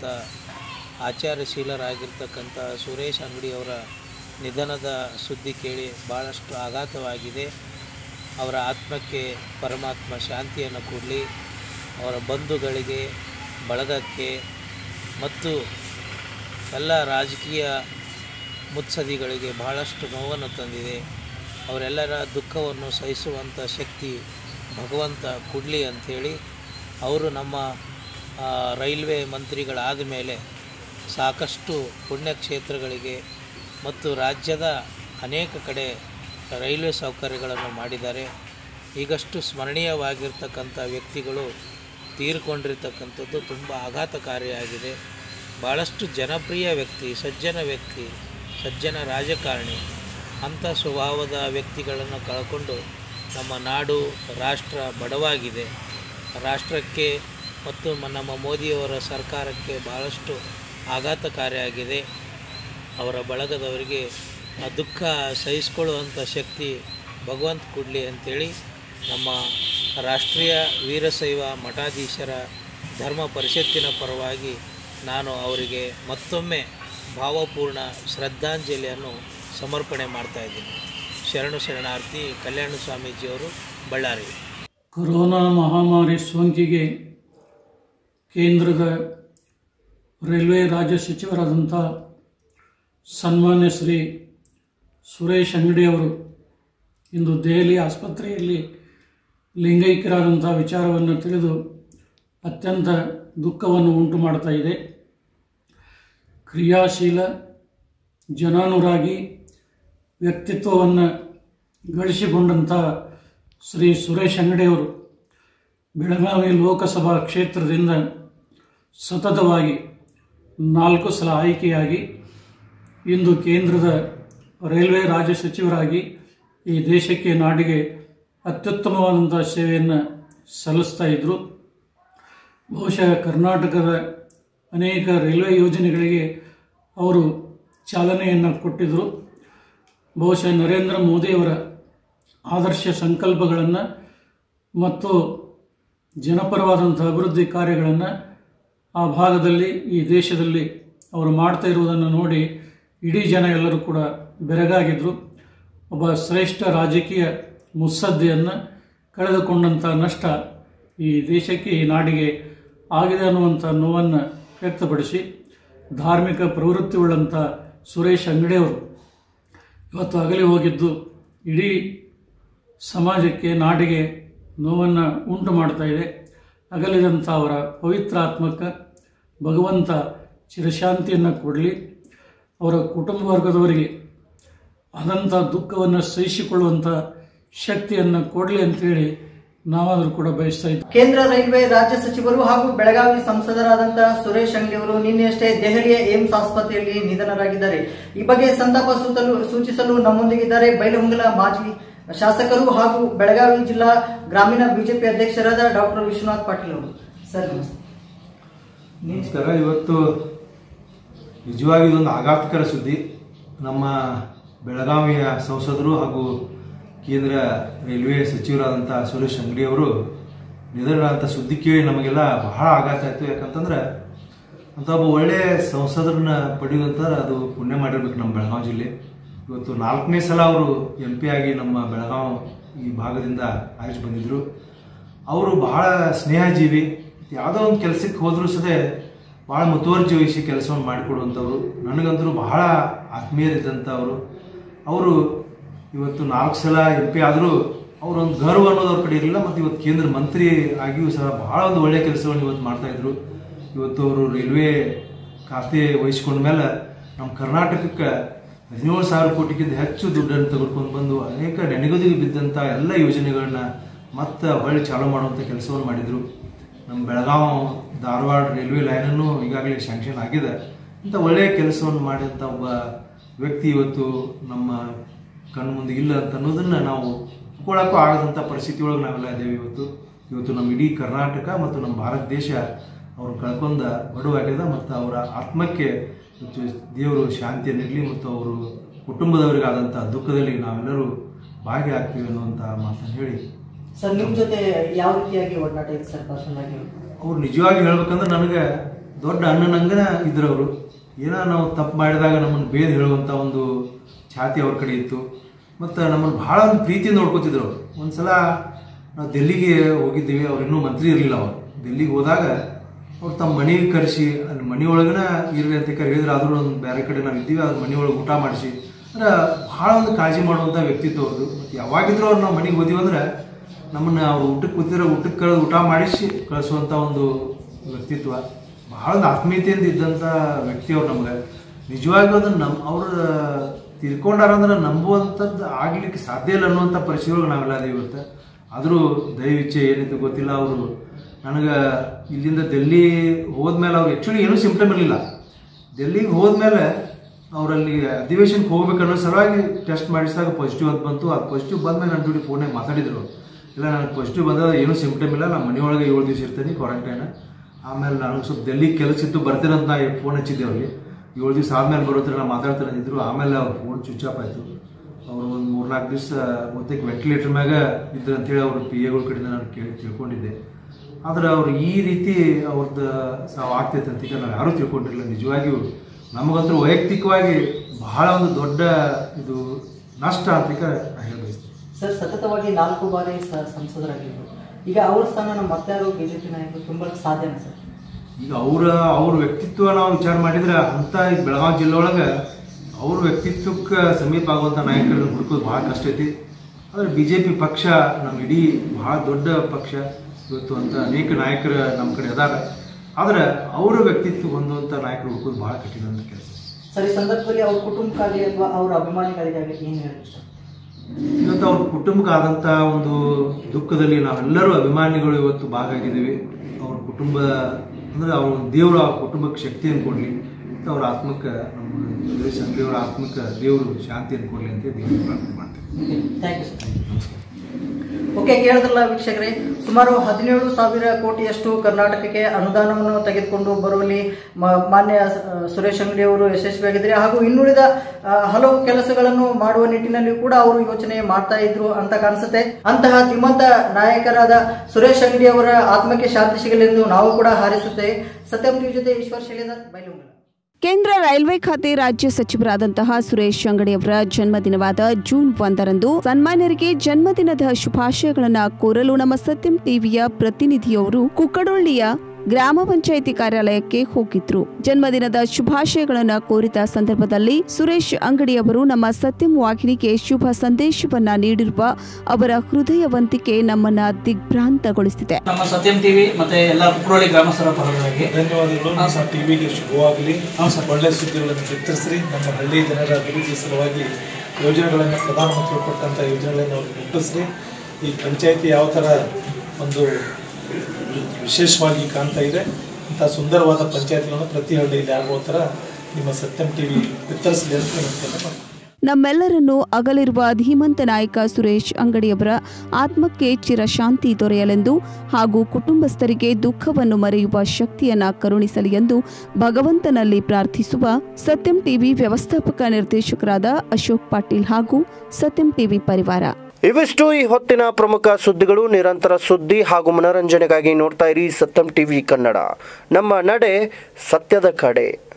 ಆಚಾರಶೀಲರಾಗಿರ್ತಕ್ಕಂಥ ಸುರೇಶ್ ಅಂಗಡಿಯವರ ನಿಧನದ ಸುದ್ದಿ ಕೇಳಿ ಭಾಳಷ್ಟು ಆಘಾತವಾಗಿದೆ ಅವರ ಆತ್ಮಕ್ಕೆ ಪರಮಾತ್ಮ ಶಾಂತಿಯನ್ನು ಕೊಡಲಿ ಅವರ ಬಂಧುಗಳಿಗೆ ಬಳಗಕ್ಕೆ ಮತ್ತು ಎಲ್ಲ ರಾಜಕೀಯ ಮುತ್ಸದಿಗಳಿಗೆ ಬಹಳಷ್ಟು ನೋವನ್ನು ತಂದಿದೆ ಅವರೆಲ್ಲರ ದುಃಖವನ್ನು ಸಹಿಸುವಂಥ ಶಕ್ತಿ ಭಗವಂತ ಕೊಡಲಿ ಅಂಥೇಳಿ ಅವರು ನಮ್ಮ ಆ, ರೈಲ್ವೆ ಮಂತ್ರಿಗಳಾದ ಮೇಲೆ ಸಾಕಷ್ಟು ಪುಣ್ಯಕ್ಷೇತ್ರಗಳಿಗೆ ಮತ್ತು ರಾಜ್ಯದ ಅನೇಕ ಕಡೆ ರೈಲ್ವೆ ಸೌಕರ್ಯಗಳನ್ನು ಮಾಡಿದ್ದಾರೆ ಈಗಷ್ಟು ಸ್ಮರಣೀಯವಾಗಿರ್ತಕ್ಕಂಥ ವ್ಯಕ್ತಿಗಳು ತೀರಿಕೊಂಡಿರ್ತಕ್ಕಂಥದ್ದು ತುಂಬ ಆಘಾತಕಾರಿಯಾಗಿದೆ ಭಾಳಷ್ಟು ಜನಪ್ರಿಯ ವ್ಯಕ್ತಿ ಸಜ್ಜನ ವ್ಯಕ್ತಿ ಸಜ್ಜನ ರಾಜಕಾರಣಿ ಅಂಥ ಸ್ವಭಾವದ ವ್ಯಕ್ತಿಗಳನ್ನು ಕಳ್ಕೊಂಡು ನಮ್ಮ ನಾಡು ರಾಷ್ಟ್ರ ಬಡವಾಗಿದೆ ರಾಷ್ಟ್ರಕ್ಕೆ ಮತ್ತು ಮ- ನಮ್ಮ ಮೋದಿಯವರ ಸರ್ಕಾರಕ್ಕೆ ಭಾಳಷ್ಟು ಆಘಾತಕಾರಿಯಾಗಿದೆ ಅವರ ಬಳಗದವರಿಗೆ ಆ ದುಃಖ ಸಹಿಸ್ಕೊಳ್ಳುವಂಥ ಶಕ್ತಿ ಭಗವಂತ ಕೊಡಲಿ ಅಂಥೇಳಿ ನಮ್ಮ ರಾಷ್ಟ್ರೀಯ ವೀರಶೈವ ಮಠಾಧೀಶರ ಧರ್ಮ ಪರಿಷತ್ತಿನ ಪರವಾಗಿ ನಾನು ಅವರಿಗೆ ಮತ್ತೊಮ್ಮೆ ಭಾವಪೂರ್ಣ ಶ್ರದ್ಧಾಂಜಲಿಯನ್ನು ಸಮರ್ಪಣೆ ಮಾಡ್ತಾ ಇದ್ದೀನಿ ಶರಣು ಶರಣಾರ್ಥಿ ಕಲ್ಯಾಣ ಸ್ವಾಮೀಜಿಯವರು ಬಳ್ಳಾರಿ ಕೊರೋನಾ ಮಹಾಮಾರಿ ಸೋಂಕಿಗೆ ಕೇಂದ್ರದ ರೈಲ್ವೆ ರಾಜ್ಯ ಸಚಿವರಾದಂಥ ಸನ್ಮಾನ್ಯ ಶ್ರೀ ಸುರೇಶ್ ಅಂಗಡಿಯವರು ಇಂದು ದೆಹಲಿ ಆಸ್ಪತ್ರೆಯಲ್ಲಿ ಲಿಂಗೈಕ್ಯರಾದಂಥ ವಿಚಾರವನ್ನು ತಿಳಿದು ಅತ್ಯಂತ ದುಃಖವನ್ನು ಉಂಟು ಮಾಡ್ತಾ ಇದೆ ಕ್ರಿಯಾಶೀಲ ಜನಾನುರಾಗಿ ವ್ಯಕ್ತಿತ್ವವನ್ನು ಗಳಿಸಿಕೊಂಡಂಥ ಶ್ರೀ ಸುರೇಶ್ ಅಂಗಡಿಯವರು ಬೆಳಗಾವಿ ಲೋಕಸಭಾ ಕ್ಷೇತ್ರದಿಂದ ಸತತವಾಗಿ ನಾಲ್ಕು ಸಲ ಆಯ್ಕೆಯಾಗಿ ಇಂದು ಕೇಂದ್ರದ ರೈಲ್ವೆ ರಾಜ್ಯ ಸಚಿವರಾಗಿ ಈ ದೇಶಕ್ಕೆ ನಾಡಿಗೆ ಅತ್ಯುತ್ತಮವಾದಂಥ ಸೇವೆಯನ್ನು ಸಲ್ಲಿಸ್ತಾ ಇದ್ದರು ಬಹುಶಃ ಕರ್ನಾಟಕದ ಅನೇಕ ರೈಲ್ವೆ ಯೋಜನೆಗಳಿಗೆ ಅವರು ಚಾಲನೆಯನ್ನು ಕೊಟ್ಟಿದ್ದರು ಬಹುಶಃ ನರೇಂದ್ರ ಮೋದಿಯವರ ಆದರ್ಶ ಸಂಕಲ್ಪಗಳನ್ನು ಮತ್ತು ಜನಪರವಾದಂಥ ಅಭಿವೃದ್ಧಿ ಕಾರ್ಯಗಳನ್ನು ಆ ಭಾಗದಲ್ಲಿ ಈ ದೇಶದಲ್ಲಿ ಅವರು ಮಾಡ್ತಾ ಇರುವುದನ್ನು ನೋಡಿ ಇಡೀ ಜನ ಎಲ್ಲರೂ ಕೂಡ ಬೆರಗಾಗಿದ್ದರು ಒಬ್ಬ ಶ್ರೇಷ್ಠ ರಾಜಕೀಯ ಮುತ್ಸದ್ದಿಯನ್ನು ಕಳೆದುಕೊಂಡಂಥ ನಷ್ಟ ಈ ದೇಶಕ್ಕೆ ಈ ನಾಡಿಗೆ ಆಗಿದೆ ಅನ್ನುವಂಥ ನೋವನ್ನು ವ್ಯಕ್ತಪಡಿಸಿ ಧಾರ್ಮಿಕ ಪ್ರವೃತ್ತಿಯುಳ್ಳಂಥ ಸುರೇಶ್ ಅಂಗಡಿಯವರು ಇವತ್ತು ಅಗಲಿ ಹೋಗಿದ್ದು ಇಡೀ ಸಮಾಜಕ್ಕೆ ನಾಡಿಗೆ ನೋವನ್ನು ಉಂಟು ಮಾಡ್ತಾ ಇದೆ ಅಗಲಿದಂಥ ಅವರ ಪವಿತ್ರ ಆತ್ಮಕ್ಕೆ ಭಗವಂತ ಚಿರಶಾಂತಿಯನ್ನು ಕೊಡಲಿ ಅವರ ಕುಟುಂಬ ವರ್ಗದವರಿಗೆ ಆದಂಥ ದುಃಖವನ್ನು ಸಹಿಸಿಕೊಳ್ಳುವಂಥ ಶಕ್ತಿಯನ್ನು ಕೊಡಲಿ ಅಂತೇಳಿ ನಾವಾದರೂ ಕೂಡ ಬಯಸ್ತಾ ಇದ್ದೀವಿ ಕೇಂದ್ರ ರೈಲ್ವೆ ರಾಜ್ಯ ಸಚಿವರು ಹಾಗೂ ಬೆಳಗಾವಿ ಸಂಸದರಾದಂತಹ ಸುರೇಶ್ ಅಂಗಡಿ ಅವರು ನಿನ್ನೆಯಷ್ಟೇ ದೆಹಲಿಯ ಏಮ್ಸ್ ಆಸ್ಪತ್ರೆಯಲ್ಲಿ ನಿಧನರಾಗಿದ್ದಾರೆ ಈ ಬಗ್ಗೆ ಸಂತಾಪ ಸೂಚಲು ಸೂಚಿಸಲು ನಮ್ಮೊಂದಿಗಿದ್ದಾರೆ ಬೈಲಹೊಂಗಲ ಮಾಜಿ ಶಾಸಕರು ಹಾಗೂ ಬೆಳಗಾವಿ ಜಿಲ್ಲಾ ಗ್ರಾಮೀಣ ಬಿಜೆಪಿ ಅಧ್ಯಕ್ಷರಾದ ಡಾಕ್ಟರ್ ವಿಶ್ವನಾಥ್ ಪಾಟೀಲ್ ಅವರು ಸರ್ ನಮಸ್ತೆ ನಮಸ್ಕಾರ ಇವತ್ತು ನಿಜವಾಗಿ ಇದೊಂದು ಆಘಾತಕರ ಸುದ್ದಿ ನಮ್ಮ ಬೆಳಗಾವಿಯ ಸಂಸದರು ಹಾಗೂ ಕೇಂದ್ರ ರೈಲ್ವೆ ಸಚಿವರಾದಂಥ ಸುರೇಶ್ ಅಂಗಡಿ ಅವರು ನಿಧನರಾದಂಥ ಸುದ್ದಿ ಕೇಳಿ ನಮಗೆಲ್ಲ ಬಹಳ ಆಘಾತ ಆಯಿತು ಯಾಕಂತಂದ್ರೆ ಅಂತ ಒಬ್ಬ ಒಳ್ಳೆ ಸಂಸದರನ್ನ ಪಡೆಯುವಂತಾರೆ ಅದು ಪುಣ್ಯ ಮಾಡಿರ್ಬೇಕು ನಮ್ಮ ಬೆಳಗಾವಿ ಜಿಲ್ಲೆ ಇವತ್ತು ನಾಲ್ಕನೇ ಸಲ ಅವರು ಎಂ ಪಿ ಆಗಿ ನಮ್ಮ ಬೆಳಗಾವಿ ಈ ಭಾಗದಿಂದ ಆರಿಸಿ ಬಂದಿದ್ರು ಅವರು ಬಹಳ ಸ್ನೇಹಜೀವಿ ಯಾವುದೋ ಒಂದು ಕೆಲಸಕ್ಕೆ ಹೋದರೂ ಸದೇ ಭಾಳ ಮುತುವರ್ಜಿ ವಹಿಸಿ ಕೆಲಸವನ್ನು ಮಾಡಿಕೊಡುವಂಥವ್ರು ನನಗಂತೂ ಬಹಳ ಆತ್ಮೀಯರಿದ್ದಂಥವ್ರು ಅವರು ಇವತ್ತು ನಾಲ್ಕು ಸಲ ಎಂ ಪಿ ಆದರೂ ಅವರೊಂದು ಗರ್ವ ಅನ್ನೋದು ಅವ್ರ ಕಡೆ ಇರಲಿಲ್ಲ ಮತ್ತು ಇವತ್ತು ಕೇಂದ್ರ ಮಂತ್ರಿ ಆಗಿಯೂ ಸಹ ಬಹಳ ಒಂದು ಒಳ್ಳೆಯ ಕೆಲಸವನ್ನು ಇವತ್ತು ಮಾಡ್ತಾ ಇದ್ರು ಇವತ್ತು ಅವರು ರೈಲ್ವೆ ಖಾತೆ ವಹಿಸ್ಕೊಂಡ ಮೇಲೆ ನಮ್ಮ ಕರ್ನಾಟಕಕ್ಕೆ ಹದಿನೇಳು ಸಾವಿರ ಕೋಟಿಗಿಂತ ಹೆಚ್ಚು ದುಡ್ಡನ್ನು ತೆಗೆದುಕೊಂಡು ಬಂದು ಅನೇಕ ನೆನೆಗುದಿಗೆ ಬಿದ್ದಂಥ ಎಲ್ಲ ಯೋಜನೆಗಳನ್ನ ಮತ್ತೆ ಹೊಳ್ಳಿ ಚಾಲೂ ಮಾಡುವಂಥ ಕೆಲಸವನ್ನು ಮಾಡಿದರು ನಮ್ಮ ಬೆಳಗಾವಿ ಧಾರವಾಡ ರೈಲ್ವೆ ಲೈನನ್ನು ಈಗಾಗಲೇ ಶಾಂಕ್ಷನ್ ಆಗಿದೆ ಇಂಥ ಒಳ್ಳೆಯ ಕೆಲಸವನ್ನು ಮಾಡಿದಂಥ ಒಬ್ಬ ವ್ಯಕ್ತಿ ಇವತ್ತು ನಮ್ಮ ಕಣ್ಣು ಮುಂದೆ ಇಲ್ಲ ಅಂತ ಅನ್ನೋದನ್ನು ನಾವು ಒಪ್ಕೊಳ್ಳೋಕ್ಕೂ ಆಗದಂಥ ಪರಿಸ್ಥಿತಿ ಒಳಗೆ ನಾವೆಲ್ಲ ಇದ್ದೇವೆ ಇವತ್ತು ಇವತ್ತು ನಮ್ಮ ಇಡೀ ಕರ್ನಾಟಕ ಮತ್ತು ನಮ್ಮ ಭಾರತ ದೇಶ ಅವ್ರು ಕಳ್ಕೊಂಡ ಬಡವಾಗ್ಯದ ಮತ್ತು ಅವರ ಆತ್ಮಕ್ಕೆ ಇವತ್ತು ದೇವರು ಶಾಂತಿಯನ್ನಿರಲಿ ಮತ್ತು ಅವರು ಕುಟುಂಬದವರಿಗಾದಂಥ ದುಃಖದಲ್ಲಿ ನಾವೆಲ್ಲರೂ ಭಾಗಿಯಾಗ್ತೀವಿ ಅನ್ನುವಂಥ ಮಾತನ್ನು ಹೇಳಿ ಸರ್ ನಿಮ್ ಜೊತೆ ಯಾವ ರೀತಿಯಾಗಿ ಒಡನಾಟ ಇದೆ ಸರ್ ಪರ್ಸನಲ್ ಆಗಿ ಅವ್ರು ನಿಜವಾಗಿ ಹೇಳ್ಬೇಕಂದ್ರೆ ನನಗೆ ದೊಡ್ಡ ಅಣ್ಣನಂಗನ ಇದ್ರು ಅವರು ಏನೋ ನಾವು ತಪ್ಪು ಮಾಡಿದಾಗ ನಮ್ಮನ್ನು ಬೇದ್ ಹೇಳುವಂಥ ಒಂದು ಛಾತಿ ಅವ್ರ ಕಡೆ ಇತ್ತು ಮತ್ತು ನಮ್ಮನ್ನು ಭಾಳ ಒಂದು ಪ್ರೀತಿಯಿಂದ ನೋಡ್ಕೋತಿದ್ರು ಅವರು ಒಂದ್ಸಲ ನಾವು ಡೆಲ್ಲಿಗೆ ಹೋಗಿದ್ದೀವಿ ಅವ್ರು ಇನ್ನೂ ಮಂತ್ರಿ ಇರಲಿಲ್ಲ ಅವರು ಡೆಲ್ಲಿಗೆ ಹೋದಾಗ ಅವ್ರು ತಮ್ಮ ಮನೆಗೆ ಕರೆಸಿ ಅಲ್ಲಿ ಮನೆಯೊಳಗನ ಇರ್ರಿ ಅಂತ ಹೇಳಿದ್ರೆ ಆದರೂ ಒಂದು ಬೇರೆ ಕಡೆ ನಾವು ಇದ್ದೀವಿ ಅದ್ರ ಮನೆಯೊಳಗೆ ಊಟ ಮಾಡಿಸಿ ಅಂದ್ರೆ ಭಾಳ ಒಂದು ಕಾಳಜಿ ಮಾಡುವಂಥ ವ್ಯಕ್ತಿತ್ವ ಅವ್ರದ್ದು ಮತ್ತು ಯಾವಾಗಿದ್ರೂ ಅವ್ರು ನಾವು ಮನೆಗೆ ಹೋದಿವಿ ಅಂದ್ರೆ ನಮ್ಮನ್ನ ಅವ್ರು ಊಟಕ್ಕೆ ಕೂತಿರೋ ಊಟಕ್ಕೆ ಕರೆದು ಊಟ ಮಾಡಿಸಿ ಕಳಿಸುವಂಥ ಒಂದು ವ್ಯಕ್ತಿತ್ವ ಬಹಳ ಒಂದು ಆತ್ಮೀಯತೆಯಿಂದ ಇದ್ದಂಥ ವ್ಯಕ್ತಿ ಅವ್ರು ನಮ್ಗೆ ನಿಜವಾಗಿ ಅದನ್ನು ನಮ್ಮ ಅವ್ರ ತಿರ್ಕೊಂಡಾರ ಅಂದ್ರೆ ನಂಬುವಂಥದ್ದು ಆಗ್ಲಿಕ್ಕೆ ಸಾಧ್ಯ ಇಲ್ಲ ಅನ್ನುವಂಥ ಪರಿಸ್ಥಿತಿಯೊಳಗೆ ನಾವೆಲ್ಲ ಅದೇ ಇವತ್ತು ಆದರೂ ದಯವಿಚ್ಛೆ ಏನಿತ್ತು ಗೊತ್ತಿಲ್ಲ ಅವರು ನನಗೆ ಇಲ್ಲಿಂದ ಡೆಲ್ಲಿ ಹೋದ್ಮೇಲೆ ಅವ್ರು ಆ್ಯಕ್ಚುಲಿ ಏನೂ ಸಿಂಪ್ಟಮ್ ಇರಲಿಲ್ಲ ಡೆಲ್ಲಿಗೆ ಹೋದ್ಮೇಲೆ ಅವರಲ್ಲಿ ಅಧಿವೇಶನಕ್ಕೆ ಹೋಗ್ಬೇಕನ್ನೋ ಸಲುವಾಗಿ ಟೆಸ್ಟ್ ಮಾಡಿಸಿದಾಗ ಪಾಸಿಟಿವ್ ಅಂತ ಬಂತು ಅದು ಪಾಸಿಟಿವ್ ಬಂದ್ಮೇಲೆ ನನ್ನ ಜೋಡಿ ಫೋನಾಗ ಮಾತಾಡಿದ್ರು ಅವ್ರು. ಇಲ್ಲ ನನಗೆ ಪಾಸಿಟಿವ್ ಬಂದಾಗ ಏನೂ ಸಿಂಪ್ಟಮ್ ಇಲ್ಲ ನಾನು ಮನೆಯೊಳಗೆ ಏಳು ದಿವಸ ಇರ್ತೀನಿ ಕ್ವಾರಂಟೈನ್ ಆಮೇಲೆ ನನಗೆ ಸ್ವಲ್ಪ ಡೆಲ್ಲಿಗೆ ಕೆಲಸ ಇತ್ತು ಬರ್ತೀರಂತ ನಾ ಫೋನ್ ಹಚ್ಚಿದ್ದೆ ಅವ್ರಿಗೆ ಏಳು ದಿವಸ ಆದ್ಮೇಲೆ ಬರೋತ್ರ ನಾನು ಮಾತಾಡ್ತಾರೆ ಅಂದಿದ್ರು ಆಮೇಲೆ ಅವ್ರ ಫೋನ್ ಸ್ವಿಚ್ ಆಫ್ ಆಯಿತು ಅವರು ಒಂದು ಮೂರ್ನಾಲ್ಕು ದಿವಸ ಮತ್ತೆ ವೆಂಟಿಲೇಟರ್ ಮ್ಯಾಗ ಇದ್ರು ಅಂತೇಳಿ ಅವ್ರ ಪಿ ಎಗಳ ಕಡೆಯಿಂದ ನಾನು ಕೇಳಿ ತಿಳ್ಕೊಂಡಿದ್ದೆ ಆದ್ರೆ ಅವ್ರು ಈ ರೀತಿ ಅವ್ರದ್ದು ಸಾವು ಆಗ್ತೈತೆ ಅಂತ ಈಗ ನಾವು ಯಾರೂ ತಿಳ್ಕೊಂಡಿರಲಿಲ್ಲ ನಿಜವಾಗಿಯೂ ನಮಗಂತೂ ವೈಯಕ್ತಿಕವಾಗಿ ಬಹಳ ಒಂದು ದೊಡ್ಡ ಇದು ನಷ್ಟ ಅಂತ ಈಗ ನಾನು ಹೇಳಿ ಬಯಸ್ತೀನಿ ಸರ್ ಸತತವಾಗಿ ನಾಲ್ಕು ಬಾರಿ ಸ- ಸಂಸದರಾಗಿದ್ರು ಈಗ ಅವ್ರ ಸ್ಥಾನ ನಮ್ಮ ಮತ್ತಾರು ಬಿಜೆಪಿ ನಾಯಕರು ತುಂಬಲು ಸಾಧ್ಯನಾ ಸರ್ ಈಗ ಅವರ ಅವ್ರ ವ್ಯಕ್ತಿತ್ವ ನಾವು ವಿಚಾರ ಮಾಡಿದ್ರೆ ಅಂತ ಈ ಬೆಳಗಾವಿ ಜಿಲ್ಲೆ ಒಳಗೆ ಅವ್ರ ವ್ಯಕ್ತಿತ್ವಕ್ಕೆ ಸಮೀಪ ಆಗುವಂಥ ನಾಯಕರನ್ನು ಹುಡುಕೋದು ಭಾಳ ಕಷ್ಟ ಐತಿ ಆದರೆ ಬಿ ಜೆ ಪಿ ಪಕ್ಷ ನಮ್ಮ ಇಡೀ ಭಾಳ ದೊಡ್ಡ ಪಕ್ಷ ಇವತ್ತು ಅಂತ ಅನೇಕ ನಾಯಕರು ನಮ್ಮ ಕಡೆ ಅದಾರ ಆದರೆ ಅವರ ವ್ಯಕ್ತಿತ್ವ ಹೊಂದುವಂಥ ನಾಯಕರು ಹುಡುಕೋದು ಭಾಳ ಕಠಿಣ ಅಂತ ಕೆಲಸ ಸರ್ ಈ ಸಂದರ್ಭದಲ್ಲಿ ಅವ್ರ ಕುಟುಂಬಕ್ಕಾಗಲಿ ಅಥವಾ ಅವ್ರ ಅಭಿಮಾನಿಗಳಿಗಾಗಲಿ ಏನು ಹೇಳಿ ಇಷ್ಟ ಇವತ್ತು ಅವ್ರ ಕುಟುಂಬಕ್ಕೆ ಆದಂಥ ಒಂದು ದುಃಖದಲ್ಲಿ ನಾವೆಲ್ಲರೂ ಅಭಿಮಾನಿಗಳು ಇವತ್ತು ಭಾಗಿಯಾಗಿದ್ದೀವಿ ಅವ್ರ ಕುಟುಂಬ ಅಂದರೆ ಅವ್ರ ದೇವರು ಆ ಕುಟುಂಬಕ್ಕೆ ಶಕ್ತಿಯನ್ನು ಕೊಡಲಿ ಮತ್ತು ಅವ್ರ ಆತ್ಮಕ್ಕೆ ನಮ್ಮ ಸುರೇಶ್ ಅಂಗಡಿಯವರ ಆತ್ಮಕ್ಕೆ ದೇವರು ಶಾಂತಿಯನ್ನು ಕೊಡಲಿ ಅಂತ ದೇವರು ಪ್ರಾರ್ಥನೆ ಮಾಡ್ತೇವೆ ಥ್ಯಾಂಕ್ ಯು ಸರ್ ಓಕೆ ಕೇಳಿದ್ರಲ್ಲ ವೀಕ್ಷಕರೇ ಸುಮಾರು ಹದಿನೇಳು ಸಾವಿರ ಕೋಟಿಯಷ್ಟು ಕರ್ನಾಟಕಕ್ಕೆ ಅನುದಾನವನ್ನು ತೆಗೆದುಕೊಂಡು ಬರುವಲ್ಲಿ ಮ- ಮಾನ್ಯ ಸ- ಸುರೇಶ್ ಅಂಗಡಿ ಅವರು ಯಶಸ್ವಿಯಾಗಿದ್ದಾರೆ ಹಾಗೂ ಇನ್ನುಳಿದ ಆ, ಹಲವು ಕೆಲಸಗಳನ್ನು ಮಾಡುವ ನಿಟ್ಟಿನಲ್ಲಿ ಕೂಡ ಅವರು ಯೋಚನೆ ಮಾಡ್ತಾ ಇದ್ರು ಅಂತ ಕಾಣಿಸುತ್ತೆ ಅಂತಹ ಧೀಮಂತ ನಾಯಕರಾದ ಸುರೇಶ್ ಅಂಗಡಿ ಅವರ ಆತ್ಮಕ್ಕೆ ಶಾಂತಿ ಸಿಗಲೆಂದು ನಾವು ಕೂಡ ಹಾರೈಸುತ್ತೇವೆ ಸತ್ಯಂ ಟಿವಿ ಜೊತೆ ಈಶ್ವರ್ ಶೈಲೇಂದರ್ ಬೈಲುಂಗಲ ಕೇಂದ್ರ ರೈಲ್ವೆ ಖಾತೆ ರಾಜ್ಯ ಸಚಿವರಾದಂತಹ ಸುರೇಶ್ ಅಂಗಡಿಯವರ ಜನ್ಮದಿನವಾದ ಜೂನ್ ಒಂದರಂದು ಸನ್ಮಾನ್ಯರಿಗೆ ಜನ್ಮದಿನದ ಶುಭಾಶಯಗಳನ್ನ ಕೋರಲು ನಮ್ಮ ಸತ್ಯಂ ಟಿವಿಯ ಪ್ರತಿನಿಧಿಯವರು ಕುಕ್ಕಡೊಳ್ಳಿಯ ಗ್ರಾಮ ಪಂಚಾಯಿತಿ ಕಾರ್ಯಾಲಯಕ್ಕೆ ಹೋಗಿದ್ರು ಜನ್ಮದಿನದ ಶುಭಾಶಯಗಳನ್ನ ಕೋರಿದ ಸಂದರ್ಭದಲ್ಲಿ ಸುರೇಶ್ ಅಂಗಡಿಯವರು ನಮ್ಮ ಸತ್ಯಂ ವಾಹಿನಿಗೆ ಶುಭ ಸಂದೇಶವನ್ನ ನೀಡಿರುವ ಅವರ ಹೃದಯವಂತಿಕೆ ನಮ್ಮನ್ನ ದಿಗ್ಭ್ರಾಂತಗೊಳಿಸಿದೆ ನಮ್ಮ ಸತ್ಯಂ ಟಿವಿ ಮತ್ತೆ ಎಲ್ಲ ಕುಕ್ರೋಳಿ ಗ್ರಾಮಸ್ಥರ ಪರವಾಗಿ ಧನ್ಯವಾದಗಳು ನಮ್ಮ ಟಿವಿಗೆ ಶುಭವಾಗಲಿ ಒಳ್ಳೆ ಸುದ್ದಿಗಳನ್ನು ಬಿತ್ತರಿಸ್ರಿ ನಮ್ಮ ಹಳ್ಳಿ ಜನರ ಅಭಿವೃದ್ಧಿ ಸಲುವಾಗಿ ಯೋಜನೆಗಳನ್ನು ಪ್ರಧಾನಮಂತ್ರಿ ಕೊಟ್ಟಂಥ ಯೋಜನೆಗಳನ್ನು ಅವ್ರಿಗೆ ಮುಟ್ಟಿಸ್ರಿ ಈ ಪಂಚಾಯತಿ ಯಾವ ಥರ ಒಂದು ವಿಶೇಷವಾಗಿ ಕಾಣ್ತಾ ಇದೆ ಇಂಥ ಸುಂದರವಾದ ಪಂಚಾಯತ್ಗಳನ್ನು ಪ್ರತಿ ಹಳ್ಳಿಯಲ್ಲಿ ಆಗುವ ಥರ ನಿಮ್ಮ ಸತ್ಯಂ ಟಿ ವಿ ವಿತರಿಸಲಿ ಅಂತ ವಿನಂತಿಯನ್ನು ಮಾಡ್ತೀನಿ ನಮ್ಮೆಲ್ಲರನ್ನು ಅಗಲಿರುವ ಧೀಮಂತ ನಾಯಕ ಸುರೇಶ್ ಅಂಗಡಿಯವರ ಆತ್ಮಕ್ಕೆ ಚಿರಶಾಂತಿ ದೊರೆಯಲೆಂದು ಹಾಗೂ ಕುಟುಂಬಸ್ಥರಿಗೆ ದುಃಖವನ್ನು ಮರೆಯುವ ಶಕ್ತಿಯನ್ನ ಕರುಣಿಸಲಿ ಎಂದು ಭಗವಂತನಲ್ಲಿ ಪ್ರಾರ್ಥಿಸುವ ಸತ್ಯಂ ಟಿವಿ ವ್ಯವಸ್ಥಾಪಕ ನಿರ್ದೇಶಕರಾದ ಅಶೋಕ್ ಪಾಟೀಲ್ ಹಾಗೂ ಸತ್ಯಂ ಟಿವಿ ಪರಿವಾರ ಇವಿಷ್ಟು ಈ ಹೊತ್ತಿನ ಪ್ರಮುಖ ಸುದ್ದಿಗಳು ನಿರಂತರ ಸುದ್ದಿ ಹಾಗೂ ಮನೋರಂಜನೆಗಾಗಿ ನೋಡ್ತಾ ಇರಿ ಸತ್ಯಂ ಟಿವಿ ಕನ್ನಡ ನಮ್ಮ ನಡೆ ಸತ್ಯದ ಕಡೆ